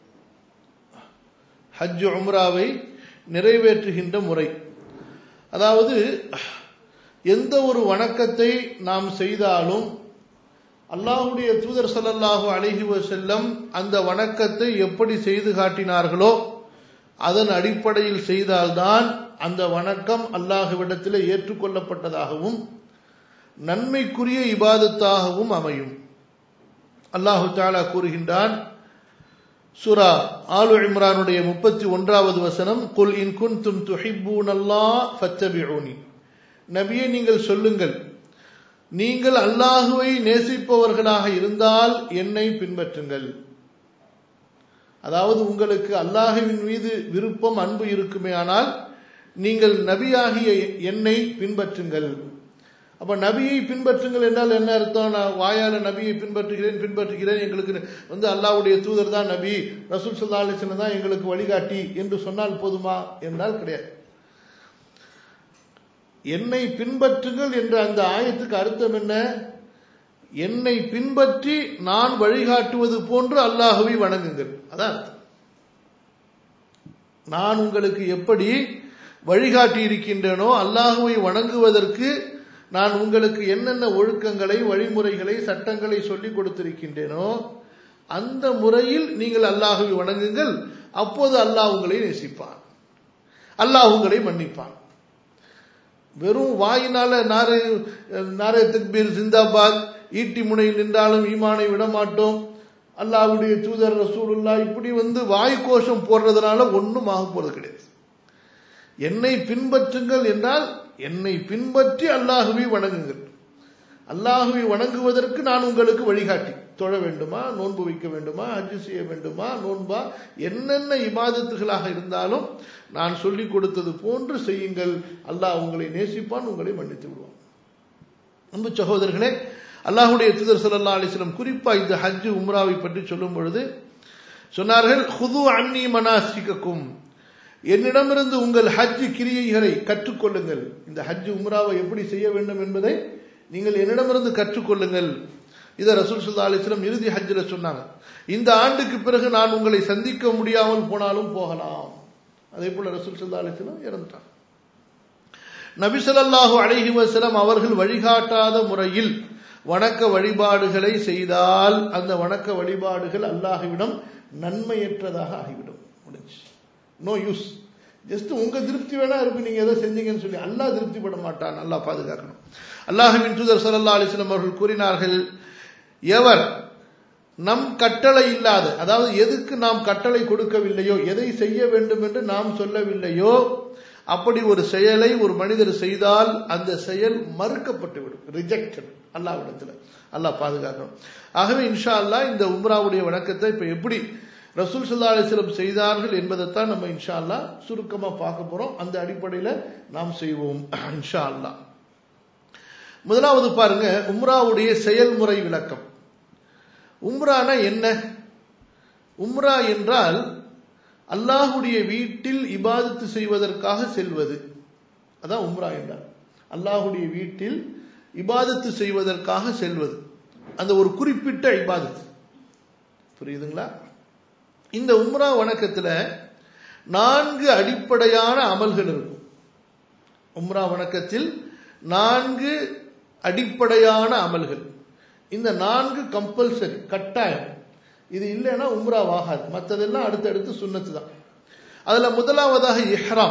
ஹஜ் உம்ராவை நிறைவேற்றுகின்ற முறை அதாவது எந்த ஒரு வணக்கத்தை நாம் செய்தாலும் அல்லாஹுடைய தூதர் சல்லல்லாஹு அலைஹி வஸல்லம் அந்த வணக்கத்தை எப்படி செய்து காட்டினார்களோ அதன் அடிப்படையில் செய்தால்தான் அந்த வணக்கம் அல்லாஹுவிடத்தில் ஏற்றுக்கொள்ளப்பட்டதாகவும் நன்மைக்குரிய இபாதத்தாகவும் அமையும் அல்லாஹு தாலா கூறுகின்றான் சுரா ஆலு இம்ரானுடைய முப்பத்தி ஒன்றாவது வசனம் குல் இன் குன்தும் துஹிப்பூன் அல்லா ஃபத்தபிஊனி நபியே நீங்கள் சொல்லுங்கள் நீங்கள் அல்லாஹுவை நேசிப்பவர்களாக இருந்தால் என்னை பின்பற்றுங்கள் அதாவது உங்களுக்கு அல்லாஹுவின் மீது விருப்பம் அன்பு இருக்குமே ஆனால் நீங்கள் நபியாகிய என்னை பின்பற்றுங்கள் அப்ப நபியை பின்பற்றுங்கள் என்றால் என்ன அர்த்தம் நான் வாயால நபியை பின்பற்றுகிறேன் பின்பற்றுகிறேன் எங்களுக்கு வந்து அல்லாவுடைய தூதர் தான் நபி ரசூல் சல்லா அலிஸ்லாம் தான் எங்களுக்கு வழிகாட்டி என்று சொன்னால் போதுமா என்றால் கிடையாது என்னை பின்பற்றுங்கள் என்ற அந்த ஆயத்துக்கு அர்த்தம் என்ன என்னை பின்பற்றி நான் வழிகாட்டுவது போன்று அல்லாஹுவை வணங்குங்கள் அதான் அர்த்தம் நான் உங்களுக்கு எப்படி வழிகாட்டி இருக்கின்றனோ அல்லாஹுவை வணங்குவதற்கு நான் உங்களுக்கு என்னென்ன ஒழுக்கங்களை வழிமுறைகளை சட்டங்களை சொல்லிக் கொடுத்திருக்கின்றேனோ அந்த முறையில் நீங்கள் அல்லாஹுவை வணங்குங்கள் அப்போது அல்லாஹ் உங்களை நேசிப்பான் அல்லாஹ் உங்களை மன்னிப்பான் வெறும் வாயினால நாரே நாரே தக்பீர் ஜிந்தாபாத் ஈட்டி முனையில் நின்றாலும் ஈமானை விடமாட்டோம் அல்லாஹ்வுடைய தூதர் ரசூலுல்லா இப்படி வந்து வாய் கோஷம் போடுறதுனால ஒன்றும் ஆக போறது கிடையாது என்னை பின்பற்றுங்கள் என்றால் என்னை பின்பற்றி அல்லாஹுவை வணங்குங்கள் அல்லாஹுவை வணங்குவதற்கு நான் உங்களுக்கு வழிகாட்டி தொழ வேண்டுமா நோன்பு வைக்க வேண்டுமா அஜு செய்ய வேண்டுமா நோன்பா என்னென்ன இபாதத்துகளாக இருந்தாலும் நான் சொல்லிக் கொடுத்தது போன்று செய்யுங்கள் அல்லாஹ் உங்களை நேசிப்பான் உங்களை மன்னித்து விடுவான் அன்பு சகோதரர்களே அல்லாஹுடைய தூதர் சல்லா அலிஸ்லம் குறிப்பா இந்த ஹஜ் உம்ராவை பற்றி சொல்லும் பொழுது சொன்னார்கள் ஹுது அன்னி மனாசிக்கும் என்னிடமிருந்து உங்கள் ஹஜ் கிரியைகளை கற்றுக்கொள்ளுங்கள் இந்த ஹஜ் உம்ராவை எப்படி செய்ய வேண்டும் என்பதை நீங்கள் என்னிடமிருந்து கற்றுக்கொள்ளுங்கள் இதை ரசூல் சுல்லா அலிஸ்லம் இறுதி ஹஜ்ஜில் சொன்னாங்க இந்த ஆண்டுக்கு பிறகு நான் உங்களை சந்திக்க முடியாமல் போனாலும் போகலாம் அதே போல ரசூல் சுல்லா அலிஸ்லம் இறந்துட்டாங்க நபிசல்லாஹு அழகி வசலம் அவர்கள் வழிகாட்டாத முறையில் வணக்க வழிபாடுகளை செய்தால் அந்த வணக்க வழிபாடுகள் அல்லாஹுவிடம் நன்மையற்றதாக ஆகிவிடும் முடிஞ்சு நோ யூஸ் ஜஸ்ட் உங்க திருப்தி வேணா இருக்கு நீங்க எதை செஞ்சீங்கன்னு சொல்லி அல்லாஹ் திருப்திப்பட மாட்டான் நல்லா பாதுகாக்கணும் அல்லாஹுவின் தூதர் சல்லா அலிஸ்லாம் அவர்கள் கூறினார்கள் எவர் நம் கட்டளை இல்லாத அதாவது எதுக்கு நாம் கட்டளை கொடுக்கவில்லையோ எதை செய்ய வேண்டும் என்று நாம் சொல்லவில்லையோ அப்படி ஒரு செயலை ஒரு மனிதர் செய்தால் அந்த செயல் மறுக்கப்பட்டு விடும் ரிஜெக்டட் அல்லாவிடத்துல அல்லாஹ் பாதுகாக்கணும் ஆகவே இன்ஷா அல்லா இந்த உம்ராவுடைய வணக்கத்தை இப்ப எப்படி ரசூல் சல்லா அலிஸ்லம் செய்தார்கள் என்பதைத்தான் நம்ம இன்ஷா அல்லா சுருக்கமா பார்க்க போறோம் அந்த அடிப்படையில நாம் செய்வோம் இன்ஷா அல்லா முதலாவது பாருங்க உம்ராவுடைய செயல்முறை விளக்கம் உம்ரானா என்ன உம்ரா என்றால் அல்லாஹுடைய வீட்டில் இபாதத்து செய்வதற்காக செல்வது அதான் உம்ரா என்றால் அல்லாஹுடைய வீட்டில் இபாதத்து செய்வதற்காக செல்வது அந்த ஒரு குறிப்பிட்ட இபாதத்து புரியுதுங்களா இந்த உம்ரா வணக்கத்துல நான்கு அடிப்படையான அமல்கள் இருக்கும் உம்ரா வணக்கத்தில் நான்கு அடிப்படையான அமல்கள் இந்த நான்கு கம்பல்சரி கட்டாயம் இது இல்லைன்னா உம்ராவாகாது மற்றதெல்லாம் அடுத்தடுத்து சுண்ணத்து தான் அதுல முதலாவதாக இஹ்ராம்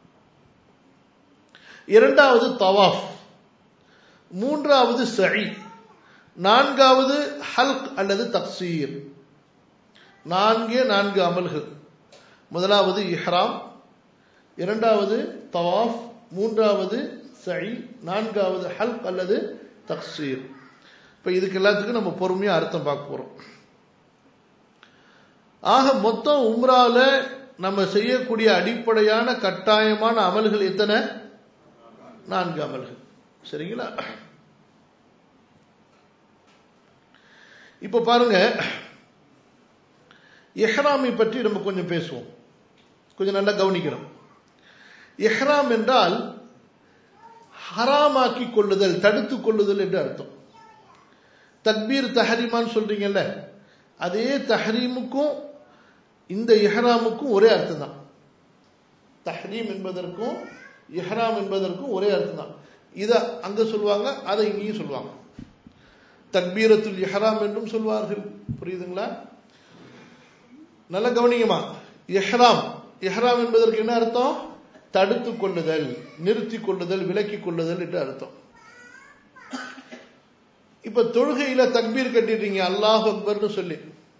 இரண்டாவது தவாஃப் மூன்றாவது சழி நான்காவது ஹல்க் அல்லது தப்சீர் நான்கே நான்கு அமல்கள் முதலாவது இஹ்ராம் இரண்டாவது தவாஃப் மூன்றாவது சழி நான்காவது ஹல்க் அல்லது தக்சீர் இப்ப இதுக்கு எல்லாத்துக்கும் நம்ம பொறுமையா அர்த்தம் பார்க்க போறோம் ஆக மொத்தம் உம்ரால நம்ம செய்யக்கூடிய அடிப்படையான கட்டாயமான அமல்கள் எத்தனை நான்கு அமல்கள் சரிங்களா இப்ப பாருங்க எஹ்ராமை பற்றி நம்ம கொஞ்சம் பேசுவோம் கொஞ்சம் நல்லா கவனிக்கணும் எஹ்ராம் என்றால் ஹராமாக்கி கொள்ளுதல் தடுத்து கொள்ளுதல் என்று அர்த்தம் தக்பீர் தஹரீமான்னு சொல்றீங்கல்ல அதே தஹரீமுக்கும் இந்த இஹ்ராமுக்கும் ஒரே அர்த்தம் தான் தஹரீம் என்பதற்கும் இஹ்ராம் என்பதற்கும் ஒரே அர்த்தம் தான் இதை அங்க சொல்லுவாங்க அதை இங்கேயும் சொல்லுவாங்க தக்பீரத்துல் இஹ்ராம் என்றும் சொல்வார்கள் புரியுதுங்களா நல்ல கவனிங்கம்மா இஹ்ராம் இஹ்ராம் என்பதற்கு என்ன அர்த்தம் தடுத்து கொள்ளுதல் நிறுத்தி கொள்ளுதல் விலக்கி கொள்ளுதல் என்று அர்த்தம் இப்ப தொழுகையில தக்பீர் கட்டிடுறீங்க அல்லாஹ் அக்பர்னு சொல்லி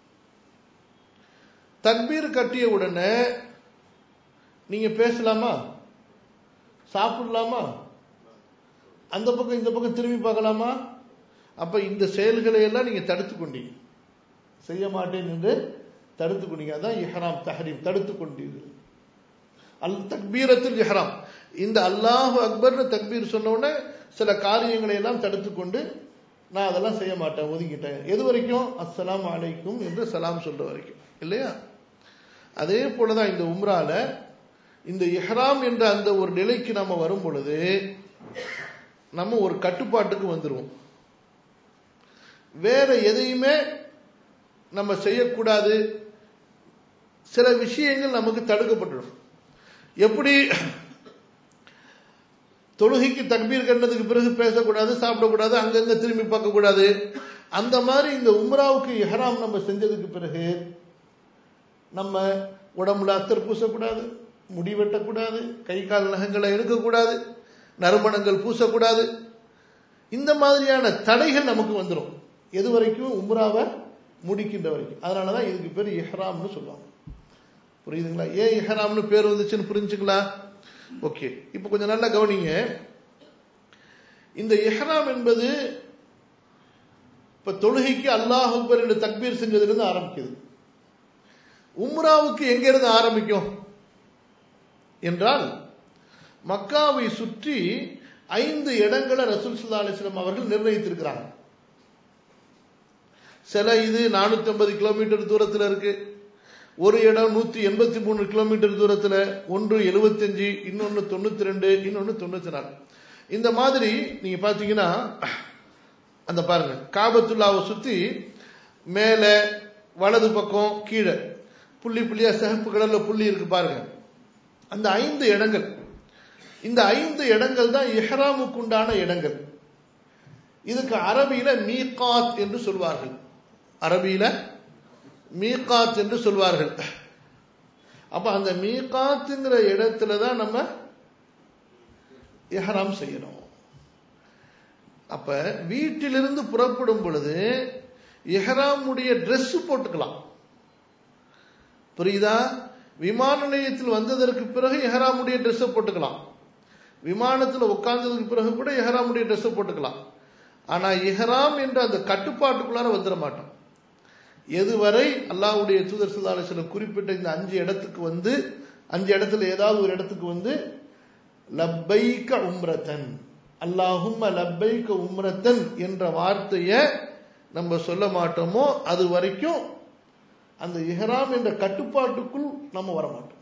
தக்பீர் கட்டிய உடனே நீங்க பேசலாமா சாப்பிடலாமா அந்த பக்கம் இந்த பக்கம் திரும்பி பார்க்கலாமா அப்ப இந்த செயல்களை எல்லாம் நீங்க தடுத்து கொண்டீங்க செய்ய மாட்டேன் என்று தடுத்து கொண்டீங்க அதான் இஹ்ராம் தஹரீம் தடுத்து கொண்டீர்கள் அல் தக்பீரத்தில் இஹ்ராம் இந்த அல்லாஹ் அக்பர்னு தக்பீர் சொன்ன உடனே சில காரியங்களை எல்லாம் தடுத்து கொண்டு நான் அதெல்லாம் செய்ய மாட்டேன் ஒதுக்கிட்டேன் எது வரைக்கும் அஸ்ஸலாம் அலைக்கும் என்று சலாம் சொல்ற வரைக்கும் இல்லையா அதே போலதான் இந்த உம்ரால இந்த இஹ்ராம் என்ற அந்த ஒரு நிலைக்கு நம்ம வரும் பொழுது நம்ம ஒரு கட்டுப்பாட்டுக்கு வந்துருவோம் வேற எதையுமே நம்ம செய்யக்கூடாது சில விஷயங்கள் நமக்கு தடுக்கப்பட்டுடும் எப்படி தொழுகைக்கு தக்பீர் கண்டதுக்கு பிறகு பேசக்கூடாது சாப்பிடக்கூடாது அங்கங்க திரும்பி பார்க்கக்கூடாது அந்த மாதிரி இந்த உம்ராவுக்கு இஹராம் நம்ம செஞ்சதுக்கு பிறகு நம்ம உடம்புல அத்தர் பூசக்கூடாது முடி வெட்டக்கூடாது கை கால் நகங்களை எடுக்கக்கூடாது நறுமணங்கள் பூசக்கூடாது இந்த மாதிரியான தடைகள் நமக்கு வந்துடும் எது வரைக்கும் உம்ராவை முடிக்கின்ற வரைக்கும் அதனாலதான் இதுக்கு பேர் இஹ்ராம்னு சொல்லுவாங்க புரியுதுங்களா ஏன் இஹ்ராம்னு பேர் வந்துச்சுன்னு புரிஞ்சுங்களா ஓகே இப்போ கொஞ்சம் நல்லா கவனிங்க இந்த இஹ்ராம் என்பது இப்ப தொழுகைக்கு அல்லாஹ் அக்பர் என்று தக்பீர் செஞ்சதிலிருந்து ஆரம்பிக்குது உம்ராவுக்கு எங்கிருந்து ஆரம்பிக்கும் என்றால் மக்காவை சுற்றி ஐந்து இடங்களை ரசூல் சுல்லா அலிஸ்லாம் அவர்கள் நிர்ணயித்திருக்கிறாங்க சில இது நானூத்தி ஐம்பது கிலோமீட்டர் தூரத்தில் இருக்கு ஒரு இடம் நூத்தி எண்பத்தி மூணு கிலோமீட்டர் தூரத்துல ஒன்று எழுபத்தஞ்சு இன்னொன்னு தொண்ணூத்தி ரெண்டு இன்னொன்னு தொண்ணூத்தி நாலு இந்த மாதிரி நீங்க பாத்தீங்கன்னா அந்த பாருங்க காபத்துல்லாவை சுத்தி மேல வலது பக்கம் கீழே புள்ளி புள்ளியா சிகப்பு கடல்ல புள்ளி இருக்கு பாருங்க அந்த ஐந்து இடங்கள் இந்த ஐந்து இடங்கள் தான் இஹ்ராமுக்கு உண்டான இடங்கள் இதுக்கு அரபியில மீகாத் என்று சொல்வார்கள் அரபியில மீகாத் என்று சொல்வார்கள் அப்ப அந்த மீகாத்துங்கிற இடத்துல தான் நம்ம இஹ்ராம் செய்யணும் அப்ப வீட்டிலிருந்து புறப்படும் பொழுது இஹ்ராமுடைய ட்ரெஸ் போட்டுக்கலாம் புரியுதா விமான நிலையத்தில் வந்ததற்கு பிறகு எஹராமுடைய ட்ரெஸ்ஸை போட்டுக்கலாம் விமானத்தில் உட்கார்ந்ததுக்கு பிறகு கூட எஹராமுடைய ட்ரெஸ்ஸை போட்டுக்கலாம் ஆனா இஹராம் என்ற அந்த கட்டுப்பாட்டுக்குள்ளார வந்துட மாட்டோம் எதுவரை அல்லாவுடைய தூதர் சுல்லாசில குறிப்பிட்ட இந்த அஞ்சு இடத்துக்கு வந்து அஞ்சு இடத்துல ஏதாவது ஒரு இடத்துக்கு வந்து லப்பைக்க உம்ரத்தன் அல்லாஹும் லப்பைக்க உம்ரத்தன் என்ற வார்த்தையை நம்ம சொல்ல மாட்டோமோ அது வரைக்கும் அந்த இஹராம் என்ற கட்டுப்பாட்டுக்குள் நம்ம வரமாட்டோம்